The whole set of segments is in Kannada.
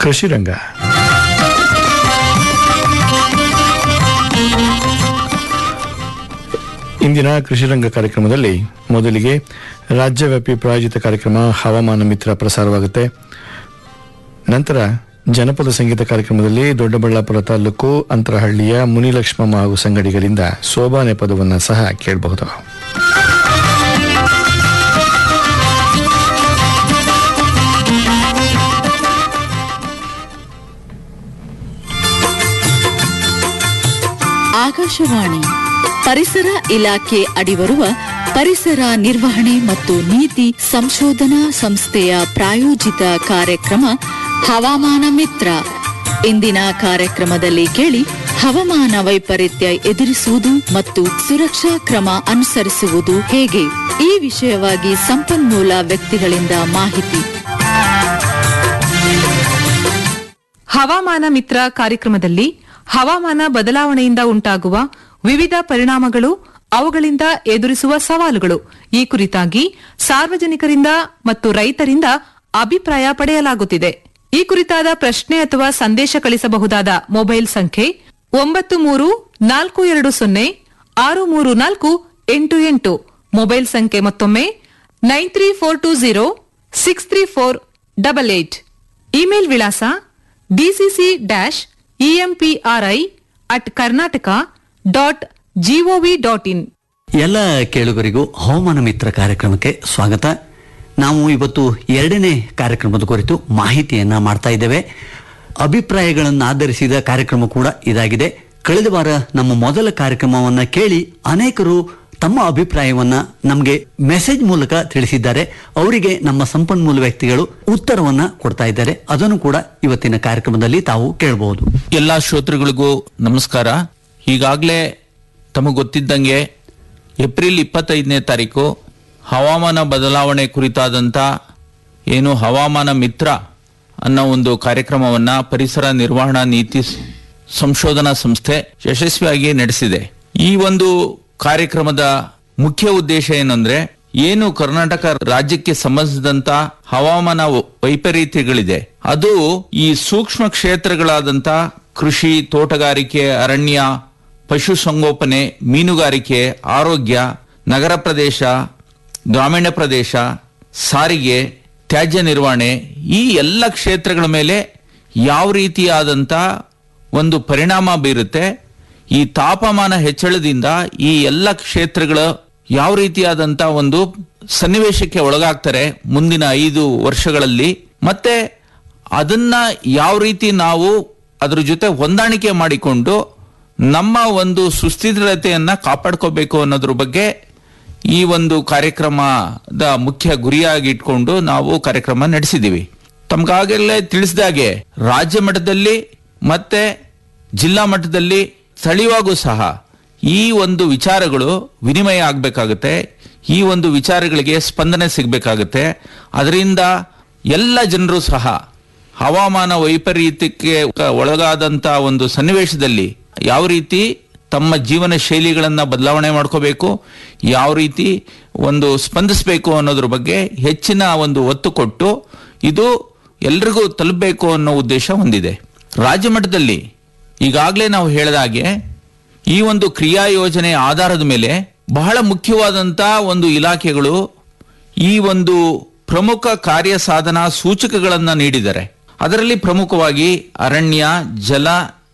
ಕೃಷಿ ರಂಗ ಇಂದಿನ ಕೃಷಿ ರಂಗ ಕಾರ್ಯಕ್ರಮದಲ್ಲಿ ಮೊದಲಿಗೆ ರಾಜ್ಯವ್ಯಾಪಿ ಪ್ರಾಯೋಜಿತ ಕಾರ್ಯಕ್ರಮ ಹವಾಮಾನ ಮಿತ್ರ ಪ್ರಸಾರವಾಗುತ್ತೆ ನಂತರ ಜನಪದ ಸಂಗೀತ ಕಾರ್ಯಕ್ರಮದಲ್ಲಿ ದೊಡ್ಡಬಳ್ಳಾಪುರ ತಾಲೂಕು ಅಂತರಹಳ್ಳಿಯ ಮುನಿಲಕ್ಷ್ಮಮ್ಮ ಹಾಗೂ ಸಂಗಡಿಗರಿಂದ ಸೋಬಾನೆ ಪದವನ್ನು ಸಹ ಕೇಳಬಹುದು ಆಕಾಶವಾಣಿ ಪರಿಸರ ಇಲಾಖೆ ಅಡಿಬರುವ ಪರಿಸರ ನಿರ್ವಹಣೆ ಮತ್ತು ನೀತಿ ಸಂಶೋಧನಾ ಸಂಸ್ಥೆಯ ಪ್ರಾಯೋಜಿತ ಕಾರ್ಯಕ್ರಮ ಹವಾಮಾನ ಮಿತ್ರ ಇಂದಿನ ಕಾರ್ಯಕ್ರಮದಲ್ಲಿ ಕೇಳಿ ಹವಾಮಾನ ವೈಪರೀತ್ಯ ಎದುರಿಸುವುದು ಮತ್ತು ಸುರಕ್ಷಾ ಕ್ರಮ ಅನುಸರಿಸುವುದು ಹೇಗೆ ಈ ವಿಷಯವಾಗಿ ಸಂಪನ್ಮೂಲ ವ್ಯಕ್ತಿಗಳಿಂದ ಮಾಹಿತಿ ಹವಾಮಾನ ಮಿತ್ರ ಕಾರ್ಯಕ್ರಮದಲ್ಲಿ ಹವಾಮಾನ ಬದಲಾವಣೆಯಿಂದ ಉಂಟಾಗುವ ವಿವಿಧ ಪರಿಣಾಮಗಳು ಅವುಗಳಿಂದ ಎದುರಿಸುವ ಸವಾಲುಗಳು ಈ ಕುರಿತಾಗಿ ಸಾರ್ವಜನಿಕರಿಂದ ಮತ್ತು ರೈತರಿಂದ ಅಭಿಪ್ರಾಯ ಪಡೆಯಲಾಗುತ್ತಿದೆ ಈ ಕುರಿತಾದ ಪ್ರಶ್ನೆ ಅಥವಾ ಸಂದೇಶ ಕಳಿಸಬಹುದಾದ ಮೊಬೈಲ್ ಸಂಖ್ಯೆ ಒಂಬತ್ತು ಮೂರು ನಾಲ್ಕು ಎರಡು ಸೊನ್ನೆ ಆರು ಮೂರು ನಾಲ್ಕು ಎಂಟು ಎಂಟು ಮೊಬೈಲ್ ಸಂಖ್ಯೆ ಮತ್ತೊಮ್ಮೆ nine three four two zero six three four double eight email ವಿಳಾಸ DCC dash EMPRI at Karnataka dot GOV dot in ಎಲ್ಲ ಕೇಳುಗರಿಗೂ ಹವಾಮಾನ ಮಿತ್ರ ಕಾರ್ಯಕ್ರಮಕ್ಕೆ ಸ್ವಾಗತ ನಾವು ಇವತ್ತು ಎರಡನೇ ಕಾರ್ಯಕ್ರಮದ ಕುರಿತು ಮಾಹಿತಿಯನ್ನ ಮಾಡ್ತಾ ಇದ್ದೇವೆ ಅಭಿಪ್ರಾಯಗಳನ್ನು ಆಧರಿಸಿದ ಕಾರ್ಯಕ್ರಮ ಕೂಡ ಇದಾಗಿದೆ ಕಳೆದ ವಾರ ನಮ್ಮ ಮೊದಲ ಕಾರ್ಯಕ್ರಮವನ್ನ ಕೇಳಿ ಅನೇಕರು ತಮ್ಮ ಅಭಿಪ್ರಾಯವನ್ನ ನಮಗೆ ಮೆಸೇಜ್ ಮೂಲಕ ತಿಳಿಸಿದ್ದಾರೆ ಅವರಿಗೆ ನಮ್ಮ ಸಂಪನ್ಮೂಲ ವ್ಯಕ್ತಿಗಳು ಉತ್ತರವನ್ನ ಕೊಡ್ತಾ ಇದ್ದಾರೆ ಅದನ್ನು ಕೂಡ ಇವತ್ತಿನ ಕಾರ್ಯಕ್ರಮದಲ್ಲಿ ತಾವು ಕೇಳಬಹುದು ಎಲ್ಲ ಶ್ರೋತೃಗಳಿಗೂ ನಮಸ್ಕಾರ ಈಗಾಗಲೇ ತಮಗೆ ಗೊತ್ತಿದ್ದಂಗೆ ಏಪ್ರಿಲ್ ಇಪ್ಪತ್ತೈದನೇ ತಾರೀಕು ಹವಾಮಾನ ಬದಲಾವಣೆ ಕುರಿತಾದಂಥ ಏನು ಹವಾಮಾನ ಮಿತ್ರ ಅನ್ನೋ ಒಂದು ಕಾರ್ಯಕ್ರಮವನ್ನ ಪರಿಸರ ನಿರ್ವಹಣಾ ನೀತಿ ಸ್- ಸಂಶೋಧನಾ ಸಂಸ್ಥೆ ಯಶಸ್ವಿಯಾಗಿ ನಡೆಸಿದೆ ಈ ಒಂದು ಕಾರ್ಯಕ್ರಮದ ಮುಖ್ಯ ಉದ್ದೇಶ ಏನಂದ್ರೆ ಏನು ಕರ್ನಾಟಕ ರಾಜ್ಯಕ್ಕೆ ಸಂಬಂಧಿಸಿದಂತ ಹವಾಮಾನ ವ- ವೈಪರೀತ್ಯಗಳಿದೆ ಅದು ಈ ಸೂಕ್ಷ್ಮ ಕ್ಷೇತ್ರಗಳಾದಂತ ಕೃಷಿ ತೋಟಗಾರಿಕೆ ಅರಣ್ಯ ಪಶುಸಂಗೋಪನೆ ಮೀನುಗಾರಿಕೆ ಆರೋಗ್ಯ ನಗರ ಪ್ರದೇಶ ಗ್ರಾಮೀಣ ಪ್ರದೇಶ ಸಾರಿಗೆ ತ್ಯಾಜ್ಯ ನಿರ್ವಹಣೆ ಈ ಎಲ್ಲ ಕ್ಷೇತ್ರಗಳ ಮೇಲೆ ಯಾವ ರೀತಿಯಾದಂಥ ಒಂದು ಪರಿಣಾಮ ಬೀರುತ್ತೆ ಈ ತಾಪಮಾನ ಹೆಚ್ಚಳದಿಂದ ಈ ಎಲ್ಲ ಕ್ಷೇತ್ರಗಳು ಯಾವ ರೀತಿಯಾದಂಥ ಒಂದು ಸನ್ನಿವೇಶಕ್ಕೆ ಒಳಗಾಗ್ತಾರೆ ಮುಂದಿನ ಐದು ವರ್ಷಗಳಲ್ಲಿ ಮತ್ತೆ ಅದನ್ನ ಯಾವ ರೀತಿ ನಾವು ಅದ್ರ ಜೊತೆ ಹೊಂದಾಣಿಕೆ ಮಾಡಿಕೊಂಡು ನಮ್ಮ ಒಂದು ಸುಸ್ಥಿರತೆಯನ್ನ ಕಾಪಾಡ್ಕೋಬೇಕು ಅನ್ನೋದ್ರ ಬಗ್ಗೆ ಈ ಒಂದು ಕಾರ್ಯಕ್ರಮದ ಮುಖ್ಯ ಗುರಿಯಾಗಿ ಇಟ್ಕೊಂಡು ನಾವು ಕಾರ್ಯಕ್ರಮ ನಡೆಸಿದೀವಿ ತಮ್ಗಾಗಲೇ ತಿಳಿಸಿದಾಗೆ ರಾಜ್ಯ ಮಟ್ಟದಲ್ಲಿ ಮತ್ತೆ ಜಿಲ್ಲಾ ಮಟ್ಟದಲ್ಲಿ ಸ್ಥಳೀಯವಾಗೂ ಸಹ ಈ ಒಂದು ವಿಚಾರಗಳು ವಿನಿಮಯ ಆಗ್ಬೇಕಾಗುತ್ತೆ ಈ ಒಂದು ವಿಚಾರಗಳಿಗೆ ಸ್ಪಂದನೆ ಸಿಗ್ಬೇಕಾಗುತ್ತೆ ಅದರಿಂದ ಎಲ್ಲ ಜನರು ಸಹ ಹವಾಮಾನ ವೈಪರೀತ್ಯಕ್ಕೆ ಒಳಗಾದಂತ ಒಂದು ಸನ್ನಿವೇಶದಲ್ಲಿ ಯಾವ ರೀತಿ ತಮ್ಮ ಜೀವನ ಶೈಲಿಗಳನ್ನ ಬದಲಾವಣೆ ಮಾಡ್ಕೋಬೇಕು ಯಾವ ರೀತಿ ಒಂದು ಸ್ಪಂದಿಸಬೇಕು ಅನ್ನೋದ್ರ ಬಗ್ಗೆ ಹೆಚ್ಚಿನ ಒಂದು ಒತ್ತು ಕೊಟ್ಟು ಇದು ಎಲ್ರಿಗೂ ತಲುಪಬೇಕು ಅನ್ನೋ ಉದ್ದೇಶ ಹೊಂದಿದೆ ರಾಜ್ಯ ಮಟ್ಟದಲ್ಲಿ ಈಗಾಗಲೇ ನಾವು ಹೇಳಿದ ಹಾಗೆ ಈ ಒಂದು ಕ್ರಿಯಾ ಯೋಜನೆ ಆಧಾರದ ಮೇಲೆ ಬಹಳ ಮುಖ್ಯವಾದಂತ ಒಂದು ಇಲಾಖೆಗಳು ಈ ಒಂದು ಪ್ರಮುಖ ಕಾರ್ಯ ಸಾಧನ ಸೂಚಕಗಳನ್ನ ನೀಡಿದ್ದಾರೆ ಅದರಲ್ಲಿ ಪ್ರಮುಖವಾಗಿ ಅರಣ್ಯ ಜಲ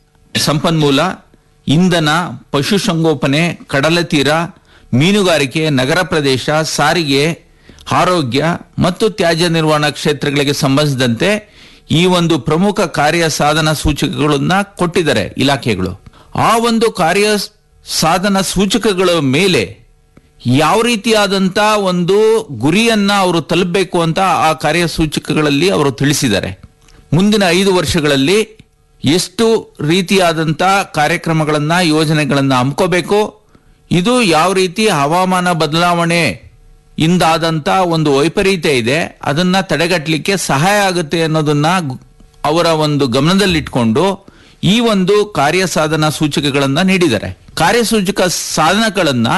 ಸಂಪನ್ಮೂಲ ಇಂಧನ ಪಶುಸಂಗೋಪನೆ ಕಡಲ ತೀರ ಮೀನುಗಾರಿಕೆ ನಗರ ಪ್ರದೇಶ ಸಾರಿಗೆ ಆರೋಗ್ಯ ಮತ್ತು ತ್ಯಾಜ್ಯ ನಿರ್ವಹಣಾ ಕ್ಷೇತ್ರಗಳಿಗೆ ಸಂಬಂಧಿಸಿದಂತೆ ಈ ಒಂದು ಪ್ರಮುಖ ಕಾರ್ಯ ಸಾಧನ ಸೂಚಕಗಳನ್ನ ಕೊಟ್ಟಿದ್ದಾರೆ ಇಲಾಖೆಗಳು ಆ ಒಂದು ಕಾರ್ಯ ಸಾಧನ ಸೂಚಕಗಳ ಮೇಲೆ ಯಾವ ರೀತಿಯಾದಂತ ಒಂದು ಗುರಿಯನ್ನ ಅವರು ತಲುಪಬೇಕು ಅಂತ ಆ ಕಾರ್ಯಸೂಚಕಗಳಲ್ಲಿ ಅವರು ತಿಳಿಸಿದ್ದಾರೆ ಮುಂದಿನ ಐದು ವರ್ಷಗಳಲ್ಲಿ ಎಷ್ಟು ರೀತಿಯಾದಂತ ಕಾರ್ಯಕ್ರಮಗಳನ್ನ ಯೋಜನೆಗಳನ್ನ ಹಮ್ಕೋಬೇಕು ಇದು ಯಾವ ರೀತಿ ಹವಾಮಾನ ಬದಲಾವಣೆ ಇಂದಾದಂತ ಒಂದು ವೈಪರೀತ್ಯ ಇದೆ ಅದನ್ನ ತಡೆಗಟ್ಟಲಿಕ್ಕೆ ಸಹಾಯ ಆಗುತ್ತೆ ಅನ್ನೋದನ್ನ ಗು- ಅವರ ಒಂದು ಗಮನದಲ್ಲಿಟ್ಕೊಂಡು ಈ ಒಂದು ಕಾರ್ಯ ಸಾಧನ ಸೂಚಕಗಳನ್ನ ನೀಡಿದ್ದಾರೆ ಕಾರ್ಯಸೂಚಕ ಸಾಧನಗಳನ್ನ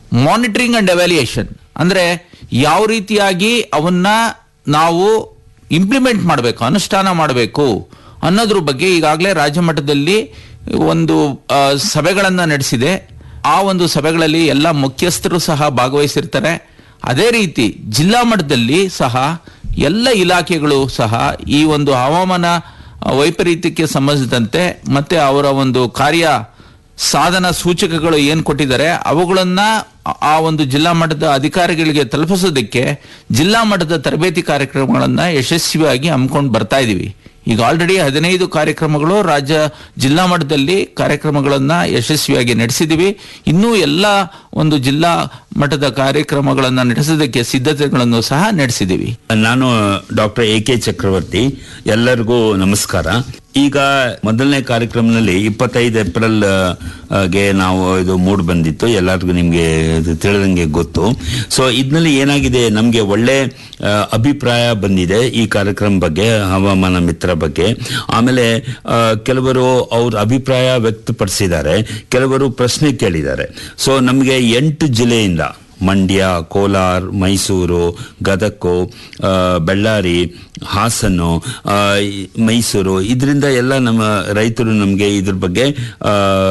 ಮಾನಿಟರಿಂಗ್ ಅಂಡ್ ಎವ್ಯಾಲ್ಯೂಯೇಷನ್ ಅಂದ್ರೆ ಯಾವ ರೀತಿಯಾಗಿ ಅವನ್ನ ನಾವು ಇಂಪ್ಲಿಮೆಂಟ್ ಮಾಡಬೇಕು ಅನುಷ್ಠಾನ ಮಾಡಬೇಕು ಅನ್ನೋದ್ರ ಬಗ್ಗೆ ಈಗಾಗಲೇ ರಾಜ್ಯ ಮಟ್ಟದಲ್ಲಿ ಒಂದು ಆ, ಸಭೆಗಳನ್ನ ನಡೆಸಿದೆ ಆ ಒಂದು ಸಭೆಗಳಲ್ಲಿ ಎಲ್ಲ ಮುಖ್ಯಸ್ಥರು ಸಹ ಭಾಗವಹಿಸಿರ್ತಾರೆ ಅದೇ ರೀತಿ ಜಿಲ್ಲಾ ಮಟ್ಟದಲ್ಲಿ ಸಹ ಎಲ್ಲ ಇಲಾಖೆಗಳು ಸಹ ಈ ಒಂದು ಹವಾಮಾನ ವೈಪರೀತ್ಯಕ್ಕೆ ಸಂಬಂಧಿಸಿದಂತೆ ಮತ್ತೆ ಅವರ ಒಂದು ಕಾರ್ಯ ಸಾಧನ ಸೂಚಕಗಳು ಏನ್ ಕೊಟ್ಟಿದ್ದಾರೆ ಅವುಗಳನ್ನ ಆ- ಆ ಒಂದು ಜಿಲ್ಲಾ ಮಟ್ಟದ ಅಧಿಕಾರಿಗಳಿಗೆ ತಲುಪಿಸೋದಕ್ಕೆ ಜಿಲ್ಲಾ ಮಟ್ಟದ ತರಬೇತಿ ಕಾರ್ಯಕ್ರಮಗಳನ್ನ ಯಶಸ್ವಿಯಾಗಿ ಹಮ್ಮಿಕೊಂಡು ಬರ್ತಾ ಇದೀವಿ ಈಗ ಆಲ್ರೆಡಿ ಹದಿನೈದು ಕಾರ್ಯಕ್ರಮಗಳು ರಾಜ್ಯ ಜಿಲ್ಲಾ ಮಟ್ಟದಲ್ಲಿ ಕಾರ್ಯಕ್ರಮಗಳನ್ನ ಯಶಸ್ವಿಯಾಗಿ ನಡೆಸಿದೀವಿ ಇನ್ನೂ ಎಲ್ಲ ಒಂದು ಜಿಲ್ಲಾ ಮಟ್ಟದ ಕಾರ್ಯಕ್ರಮಗಳನ್ನ ನಡೆಸೋದಕ್ಕೆ ಸಿದ್ಧತೆಗಳನ್ನು ಸಹ ನಡೆಸಿದೀವಿ ನಾನು ಡಾಕ್ಟರ್ ಎ ಕೆ ಚಕ್ರವರ್ತಿ ಎಲ್ಲರಿಗೂ ನಮಸ್ಕಾರ ಈಗ ಮೊದಲನೇ ಕಾರ್ಯಕ್ರಮದಲ್ಲಿ ಇಪ್ಪತ್ತೈದು ಏಪ್ರಿಲ್ ಆ, ಗೆ ನಾವು ಇದು ಮೂಡ್ ಬಂದಿತ್ತು ಎಲ್ಲರಿಗೂ ನಿಮ್ಗೆ ಇದು ತಿಳಿದಂಗೆ ಗೊತ್ತು ಸೊ ಇದ್ನಲ್ಲಿ ಏನಾಗಿದೆ ನಮ್ಗೆ ಒಳ್ಳೆ ಆ, ಅಭಿಪ್ರಾಯ ಬಂದಿದೆ ಈ ಕಾರ್ಯಕ್ರಮ ಬಗ್ಗೆ ಹವಾಮಾನ ಮಿತ್ರ ಬಗ್ಗೆ ಆಮೇಲೆ ಆ, ಕೆಲವರು ಅವ್ರ ಅಭಿಪ್ರಾಯ ವ್ಯಕ್ತಪಡಿಸಿದ್ದಾರೆ ಕೆಲವರು ಪ್ರಶ್ನೆ ಕೇಳಿದ್ದಾರೆ ಸೊ ನಮಗೆ ಎಂಟು ಜಿಲ್ಲೆಯಿಂದ ಮಂಡ್ಯ ಕೋಲಾರ್ ಮೈಸೂರು ಗದಗು ಆ, ಬಳ್ಳಾರಿ ಹಾಸನ್ನು ಆ, ಈ ಮೈಸೂರು ಇದರಿಂದ ಎಲ್ಲ ನಮ್ಮ ರೈತರು ನಮಗೆ ಇದ್ರ ಬಗ್ಗೆ ಆ,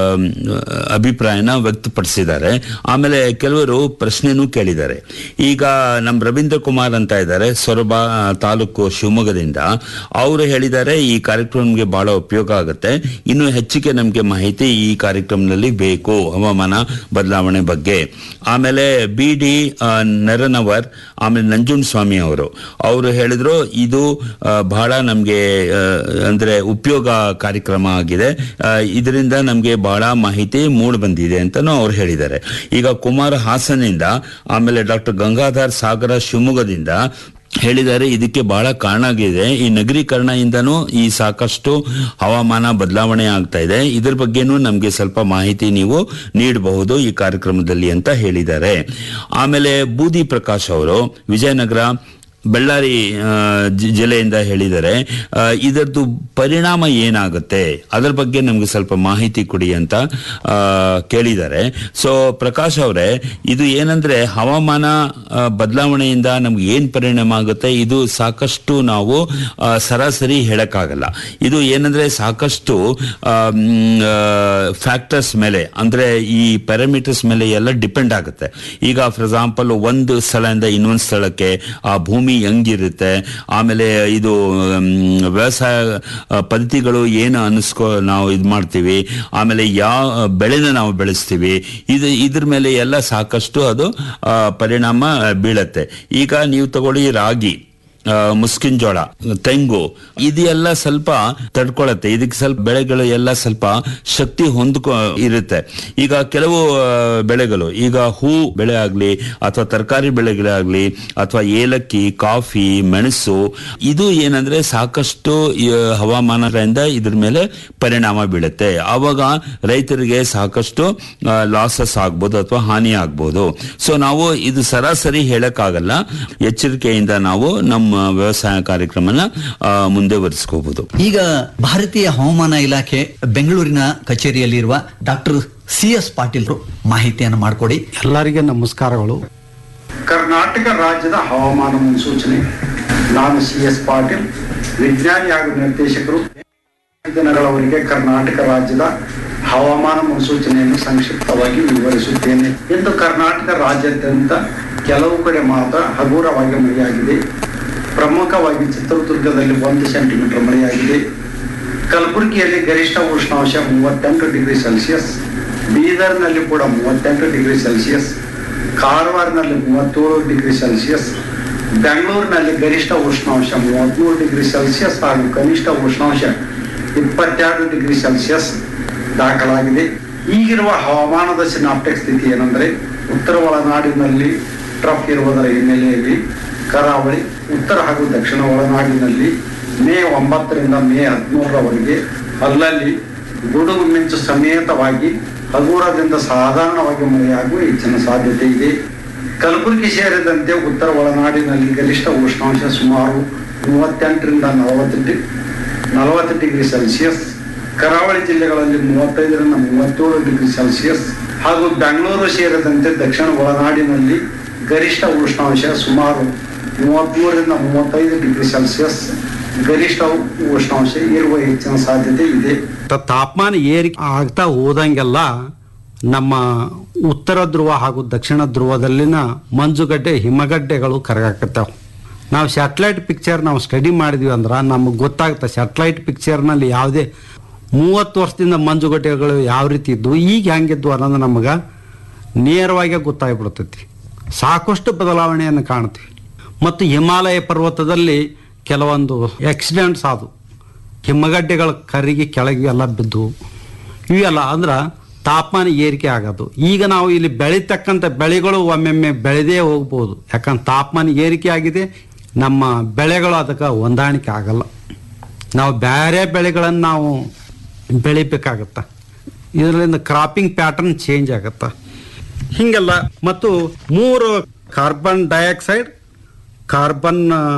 ಅಭಿಪ್ರಾಯನ ವ್ಯಕ್ತಪಡಿಸಿದ್ದಾರೆ ಆಮೇಲೆ ಕೆಲವರು ಪ್ರಶ್ನೆನೂ ಕೇಳಿದ್ದಾರೆ ಈಗ ನಮ್ಮ ರವೀಂದ್ರ ಕುಮಾರ್ ಅಂತ ಇದ್ದಾರೆ ಸೊರಬ ತಾಲೂಕು ಶಿವಮೊಗ್ಗದಿಂದ ಅವರು ಹೇಳಿದ್ದಾರೆ ಈ ಕಾರ್ಯಕ್ರಮ ನಮಗೆ ಬಹಳ ಉಪಯೋಗ ಆಗುತ್ತೆ ಇನ್ನು ಹೆಚ್ಚಿಗೆ ನಮಗೆ ಮಾಹಿತಿ ಈ ಕಾರ್ಯಕ್ರಮದಲ್ಲಿ ಬೇಕು ಹವಾಮಾನ ಬದಲಾವಣೆ ಬಗ್ಗೆ ಆಮೇಲೆ ಬಿ ಡಿ ನರನವರ್ ಆಮೇಲೆ ನಂಜುಂಡ ಸ್ವಾಮಿ ಅವರು ಅವರು ಹೇಳಿದ್ರು ಇದು ಆ, ಬಹಳ ನಮಗೆ ಅಂದ್ರೆ ಉಪಯೋಗ ಕಾರ್ಯಕ್ರಮ ಆಗಿದೆ ಆ, ಇದರಿಂದ ನಮಗೆ ಬಹಳ ಮಾಹಿತಿ ಮೂಡ್ ಬಂದಿದೆ ಅಂತಾನು ಅವ್ರು ಹೇಳಿದ್ದಾರೆ ಈಗ ಕುಮಾರ್ ಹಾಸನಿಂದ ಆಮೇಲೆ ಡಾಕ್ಟರ್ ಗಂಗಾಧರ್ ಸಾಗರ ಶಿವಮೊಗ್ಗದಿಂದ ಹೇಳಿದ್ದಾರೆ ಇದಕ್ಕೆ ಬಹಳ ಕಾರಣ ಆಗಿದೆ ಈ ನಗರೀಕರಣದಿಂದನೂ ಈ ಸಾಕಷ್ಟು ಹವಾಮಾನ ಬದಲಾವಣೆ ಆಗ್ತಾ ಇದೆ ಇದ್ರ ಬಗ್ಗೆನೂ ನಮಗೆ ಸ್ವಲ್ಪ ಮಾಹಿತಿ ನೀವು ನೀಡಬಹುದು ಈ ಕಾರ್ಯಕ್ರಮದಲ್ಲಿ ಅಂತ ಹೇಳಿದ್ದಾರೆ ಆಮೇಲೆ ಬೂದಿ ಪ್ರಕಾಶ್ ಅವರು ವಿಜಯನಗರ ಬಳ್ಳಾರಿ ಆ, ಜಿ- ಜಿಲ್ಲೆಯಿಂದ ಹೇಳಿದ್ದಾರೆ ಆ, ಇದರದ್ದು ಪರಿಣಾಮ ಏನಾಗುತ್ತೆ ಅದರ ಬಗ್ಗೆ ನಮಗೆ ಸ್ವಲ್ಪ ಮಾಹಿತಿ ಕೊಡಿ ಅಂತ ಆ, ಕೇಳಿದ್ದಾರೆ ಸೊ ಪ್ರಕಾಶ್ ಅವರೇ ಇದು ಏನಂದ್ರೆ ಹವಾಮಾನ ಆ, ಬದಲಾವಣೆಯಿಂದ ನಮ್ಗೆ ಏನ್ ಪರಿಣಾಮ ಆಗುತ್ತೆ ಇದು ಸಾಕಷ್ಟು ನಾವು ಆ, ಸರಾಸರಿ ಹೇಳಕ್ಕಾಗಲ್ಲ ಇದು ಏನಂದ್ರೆ ಸಾಕಷ್ಟು ಫ್ಯಾಕ್ಟರ್ಸ್ ಮೇಲೆ ಅಂದ್ರೆ ಈ ಪ್ಯಾರಾಮೀಟರ್ಸ್ ಮೇಲೆ ಎಲ್ಲ ಡಿಪೆಂಡ್ ಆಗುತ್ತೆ ಈಗ ಫಾರ್ ಎಕ್ಸಾಂಪಲ್ ಒಂದು ಸ್ಥಳದಿಂದ ಇನ್ನೊಂದು ಸ್ಥಳಕ್ಕೆ ಆ ಭೂಮಿ ಹೆಂಗಿರುತ್ತೆ ಆಮೇಲೆ ಇದು ಮ್, ವ್ಯವಸಾಯ ಆ, ಪದ್ಧತಿಗಳು ಏನು ಅನಿಸ್ಕೊ ನಾವು ಇದು ಮಾಡ್ತೀವಿ ಆಮೇಲೆ ಯಾವ ಬೆಳೆನ ನಾವು ಬೆಳೆಸ್ತೀವಿ ಇದು ಇದ್ರ ಮೇಲೆ ಎಲ್ಲ ಸಾಕಷ್ಟು ಅದು ಆ, ಪರಿಣಾಮ ಬೀಳತ್ತೆ ಈಗ ನೀವು ತಗೊಳ್ಳಿ ರಾಗಿ ಆ, ಮುಸ್ಕಿನ್ ಜೋಳ ತೆಂಗು ಇದೆಲ್ಲ ಸ್ವಲ್ಪ ತಡ್ಕೊಳತ್ತೆ ಇದಕ್ಕೆ ಸ್ವಲ್ಪ ಬೆಳೆಗಳು ಎಲ್ಲ ಸ್ವಲ್ಪ ಶಕ್ತಿ ಹೊಂದ್ಕೊ ಇರುತ್ತೆ ಈಗ ಕೆಲವು ಆ, ಬೆಳೆಗಳು ಈಗ ಹೂ ಬೆಳೆ ಆಗ್ಲಿ ಅಥವಾ ತರಕಾರಿ ಬೆಳೆಗಳಾಗ್ಲಿ ಅಥವಾ ಏಲಕ್ಕಿ ಕಾಫಿ ಮೆಣಸು ಇದು ಏನಂದ್ರೆ ಸಾಕಷ್ಟು ಈ, ಹವಾಮಾನದಿಂದ ಇದ್ರ ಮೇಲೆ ಪರಿಣಾಮ ಬೀಳುತ್ತೆ ಆವಾಗ ರೈತರಿಗೆ ಸಾಕಷ್ಟು ಲಾಸಸ್ ಆಗ್ಬೋದು ಅಥವಾ ಹಾನಿ ಆಗ್ಬೋದು ಸೊ ನಾವು ಇದು ಸರಾಸರಿ ಹೇಳಕ್ಕಾಗಲ್ಲ ಎಚ್ಚರಿಕೆಯಿಂದ ನಾವು ನಮ್ಮ ವ್ಯವಸಾಯ ಕಾರ್ಯಕ್ರಮನ ಆ, ಮುಂದುವರಿಸ್ಕೋಬಹುದು ಈಗ ಭಾರತೀಯ ಹವಾಮಾನ ಇಲಾಖೆ ಬೆಂಗಳೂರಿನ ಕಚೇರಿಯಲ್ಲಿರುವ ಡಾಕ್ಟರ್ ಸಿ ಎಸ್ ಪಾಟೀಲ್ ಮಾಹಿತಿಯನ್ನು ಮಾಡಿಕೊಡಿ ಎಲ್ಲರಿಗೆ ನಮಸ್ಕಾರಗಳು ಕರ್ನಾಟಕ ರಾಜ್ಯದ ಹವಾಮಾನ ಮುನ್ಸೂಚನೆ ನಾನು ಸಿ ಎಸ್ ಪಾಟೀಲ್ ವಿಜ್ಞಾನಿ ಹಾಗೂ ನಿರ್ದೇಶಕರು ದಿನಗಳವರೆಗೆ ಕರ್ನಾಟಕ ರಾಜ್ಯದ ಹವಾಮಾನ ಮುನ್ಸೂಚನೆಯನ್ನು ಸಂಕ್ಷಿಪ್ತವಾಗಿ ವಿವರಿಸುತ್ತೇನೆ ಇಂದು ಕರ್ನಾಟಕ ರಾಜ್ಯಾದ್ಯಂತ ಕೆಲವು ಕಡೆ ಮಾತ್ರ ಹಗುರವಾಗಿ ಮಳೆಯಾಗಿದೆ ಪ್ರಮುಖವಾಗಿ ಚಿತ್ರದುರ್ಗದಲ್ಲಿ ಒಂದು ಸೆಂಟಿಮೀಟರ್ ಮಳೆಯಾಗಿದೆ ಕಲಬುರಗಿಯಲ್ಲಿ ಗರಿಷ್ಠ ಉಷ್ಣಾಂಶ ಮೂವತ್ತೆಂಟು ಡಿಗ್ರಿ ಸೆಲ್ಸಿಯಸ್ ಬೀದರ್ನಲ್ಲಿ ಕೂಡ ಮೂವತ್ತೆಂಟು ಡಿಗ್ರಿ ಸೆಲ್ಸಿಯಸ್ ಕಾರವಾರನಲ್ಲಿ ಮೂವತ್ತೇಳು ಡಿಗ್ರಿ ಸೆಲ್ಸಿಯಸ್ ಬೆಂಗಳೂರಿನಲ್ಲಿ ಗರಿಷ್ಠ ಉಷ್ಣಾಂಶ ಮೂವತ್ಮೂರು ಡಿಗ್ರಿ ಸೆಲ್ಸಿಯಸ್ ಹಾಗೂ ಕನಿಷ್ಠ ಉಷ್ಣಾಂಶ ಇಪ್ಪತ್ತೆರಡು ಡಿಗ್ರಿ ಸೆಲ್ಸಿಯಸ್ ದಾಖಲಾಗಿದೆ ಈಗಿರುವ ಹವಾಮಾನದ ಸಿನಾಪ್ಟಿಕ್ ಸ್ಥಿತಿ ಏನೆಂದರೆ ಉತ್ತರ ಒಳನಾಡಿನಲ್ಲಿ ಟ್ರಫ್ ಇರುವುದರ ಹಿನ್ನೆಲೆಯಲ್ಲಿ ಕರಾವಳಿ ಉತ್ತರ ಹಾಗೂ ದಕ್ಷಿಣ ಒಳನಾಡಿನಲ್ಲಿ ಮೇ ಒಂಬತ್ತರಿಂದ ಮೇ ಹದಿಮೂರರವರೆಗೆ ಅಲ್ಲಲ್ಲಿ ಗುಡುಗು ಮಿಂಚು ಸಮೇತವಾಗಿ ಹಗುರದಿಂದ ಸಾಧಾರಣವಾಗಿ ಮಳೆಯಾಗುವ ಹೆಚ್ಚಿನ ಸಾಧ್ಯತೆ ಇದೆ ಕಲಬುರಗಿ ಸೇರಿದಂತೆ ಉತ್ತರ ಒಳನಾಡಿನಲ್ಲಿ ಗರಿಷ್ಠ ಉಷ್ಣಾಂಶ ಸುಮಾರು ಮೂವತ್ತೆಂಟರಿಂದ ನಲವತ್ತು ಡಿ ನಲವತ್ತು ಡಿಗ್ರಿ ಸೆಲ್ಸಿಯಸ್ ಕರಾವಳಿ ಜಿಲ್ಲೆಗಳಲ್ಲಿ ಮೂವತ್ತೈದರಿಂದ ಮೂವತ್ತೇಳು ಡಿಗ್ರಿ ಸೆಲ್ಸಿಯಸ್ ಹಾಗೂ ಬೆಂಗಳೂರು ಸೇರಿದಂತೆ ದಕ್ಷಿಣ ಒಳನಾಡಿನಲ್ಲಿ ಗರಿಷ್ಠ ಉಷ್ಣಾಂಶ ಸುಮಾರು ಮೂವತ್ತ್ಮೂರರಿಂದ ಮೂವತ್ತೈದು ಡಿಗ್ರಿ ಸೆಲ್ಸಿಯಸ್ ಗರಿಷ್ಠ ಉಷ್ಣಾಂಶ ಇರುವ ಹೆಚ್ಚಿನ ಸಾಧ್ಯತೆ ಇದೆ ತ- ತಾಪಮಾನ ಏರಿಕೆ ಆಗ್ತಾ ಹೋದಂಗೆಲ್ಲ ನಮ್ಮ ಉತ್ತರ ಧ್ರುವ ಹಾಗೂ ದಕ್ಷಿಣ ಧ್ರುವದಲ್ಲಿನ ಮಂಜುಗಡ್ಡೆ ಹಿಮಗಡ್ಡೆಗಳು ಕರಗಾಕತ್ತಾವ ನಾವು ಸ್ಯಾಟಲೈಟ್ ಪಿಕ್ಚರ್ ನಾವು ಸ್ಟಡಿ ಮಾಡಿದ್ವಿ ಅಂದ್ರೆ ನಮಗೆ ಗೊತ್ತಾಗುತ್ತೆ ಸ್ಯಾಟಲೈಟ್ ಪಿಕ್ಚರ್ನಲ್ಲಿ ಯಾವುದೇ ಮೂವತ್ತು ವರ್ಷದಿಂದ ಮಂಜುಗಡ್ಡೆಗಳು ಯಾವ ರೀತಿ ಇದ್ವು ಈಗ ಹೆಂಗಿದ್ವು ಅನ್ನೋದು ನಮಗೆ ನೇರವಾಗಿ ಗೊತ್ತಾಗ್ಬಿಡ್ತೈತಿ ಸಾಕಷ್ಟು ಬದಲಾವಣೆಯನ್ನು ಕಾಣ್ತೀವಿ ಮತ್ತು ಹಿಮಾಲಯ ಪರ್ವತದಲ್ಲಿ ಕೆಲವೊಂದು ಆಕ್ಸಿಡೆಂಟ್ಸ್ ಆದವು ಹಿಮಗಡ್ಡೆಗಳ ಕರಿಗೆ ಕೆಳಗೆ ಎಲ್ಲ ಬಿದ್ದು ಇವೆಲ್ಲ ಅಂದ್ರೆ ತಾಪಮಾನ ಏರಿಕೆ ಆಗೋದು ಈಗ ನಾವು ಇಲ್ಲಿ ಬೆಳೀತಕ್ಕಂಥ ಬೆಳೆಗಳು ಒಮ್ಮೆಮ್ಮೆ ಬೆಳೆದೇ ಹೋಗ್ಬೋದು ಯಾಕಂದ್ರೆ ತಾಪಮಾನ ಏರಿಕೆ ಆಗಿದೆ ನಮ್ಮ ಬೆಳೆಗಳು ಅದಕ್ಕೆ ಹೊಂದಾಣಿಕೆ ಆಗಲ್ಲ ನಾವು ಬೇರೆ ಬೆಳೆಗಳನ್ನು ನಾವು ಬೆಳಿಬೇಕಾಗತ್ತ ಇದರಿಂದ ಕ್ರಾಪಿಂಗ್ ಪ್ಯಾಟರ್ನ್ ಚೇಂಜ್ ಆಗತ್ತ ಹೀಗೆಲ್ಲ ಮತ್ತು ಮೂರು carbon dioxide carbon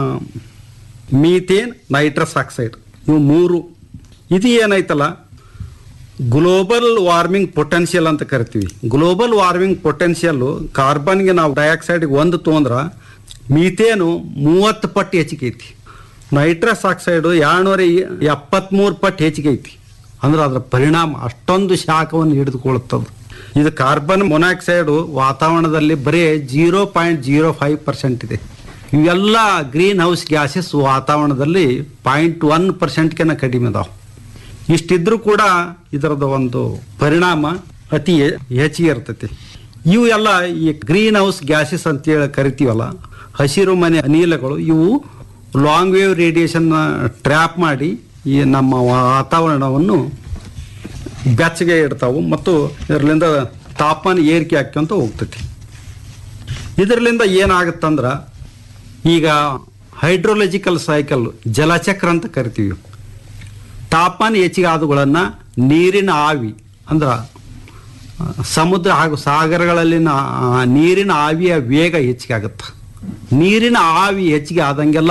methane nitrous oxide ಇವು ಮೂರು ಇದು ಏನೈತಲ್ಲ ಗ್ಲೋಬಲ್ ವಾರ್ಮಿಂಗ್ ಪೊಟೆನ್ಷಿಯಲ್ ಅಂತ ಕರಿತೀವಿ ಗ್ಲೋಬಲ್ ವಾರ್ಮಿಂಗ್ ಪೊಟೆನ್ಷಿಯಲ್ಲು ಕಾರ್ಬನ್ಗೆ ನಾವು ಡೈಆಕ್ಸೈಡ್ಗೆ ಒಂದು ತೊಂದ್ರೆ ಮೀಥೇನು ಮೂವತ್ತು ಪಟ್ಟು ಹೆಚ್ಚಿಗೆ ಐತಿ ನೈಟ್ರಸ್ ಆಕ್ಸೈಡು ಎರಡ್ನೂರ ಎಪ್ಪತ್ತ್ಮೂರು ಪಟ್ಟು ಹೆಚ್ಚಿಗೆ ಐತಿ ಅಂದ್ರೆ ಅದರ ಪರಿಣಾಮ ಅಷ್ಟೊಂದು ಶಾಖವನ್ನು ಹಿಡಿದುಕೊಳ್ಳುತ್ತದೆ ಇದು ಕಾರ್ಬನ್ ಮೊನಾಕ್ಸೈಡು ವಾತಾವರಣದಲ್ಲಿ ಬರೀ zero point zero five percent ಇದೆ ಇವೆಲ್ಲ ಗ್ರೀನ್ ಹೌಸ್ ಗ್ಯಾಸಸ್ ವಾತಾವರಣದಲ್ಲಿ ಪಾಯಿಂಟ್ ಒನ್ ಪರ್ಸೆಂಟ್ಗೆನ ಕಡಿಮೆ ಅದಾವೆ ಇಷ್ಟಿದ್ರೂ ಕೂಡ ಇದರದ ಒಂದು ಪರಿಣಾಮ ಅತಿ ಹೆ- ಹೆಚ್ಚಿಗೆ ಇರ್ತೈತಿ ಇವು ಎಲ್ಲ ಈ ಗ್ರೀನ್ ಹೌಸ್ ಗ್ಯಾಸಸ್ ಅಂತೇಳಿ ಕರಿತೀವಲ್ಲ ಹಸಿರು ಮನೆ ಅನಿಲಗಳು ಇವು ಲಾಂಗ್ ವೇವ್ ರೇಡಿಯೇಷನ್ ಟ್ರ್ಯಾಪ್ ಮಾಡಿ ಈ ನಮ್ಮ ವಾತಾವರಣವನ್ನು ಬೆಚ್ಚಗೆ ಇಡ್ತಾವು ಮತ್ತು ಇದರಿಂದ ತಾಪಮಾನ ಏರಿಕೆ ಆಕ್ಕೊಂತ ಹೋಗ್ತೈತಿ ಇದರಿಂದ ಏನಾಗುತ್ತಂದ್ರ ಈಗ ಹೈಡ್ರೋಲಜಿಕಲ್ ಸೈಕಲ್ ಜಲಚಕ್ರ ಅಂತ ಕರಿತೀವಿ ತಾಪಮಾನ ಹೆಚ್ಚಿಗೆ ಆದವುಗಳನ್ನು ನೀರಿನ ಆವಿ ಅಂದ್ರೆ ಆ, ಸಮುದ್ರ ಹಾಗೂ ಸಾಗರಗಳಲ್ಲಿನ ಆ, ನೀರಿನ ಆವಿಯ ವೇಗ ಹೆಚ್ಚಿಗೆ ಆಗುತ್ತೆ ನೀರಿನ ಆವಿ ಹೆಚ್ಚಿಗೆ ಆದಂಗೆಲ್ಲ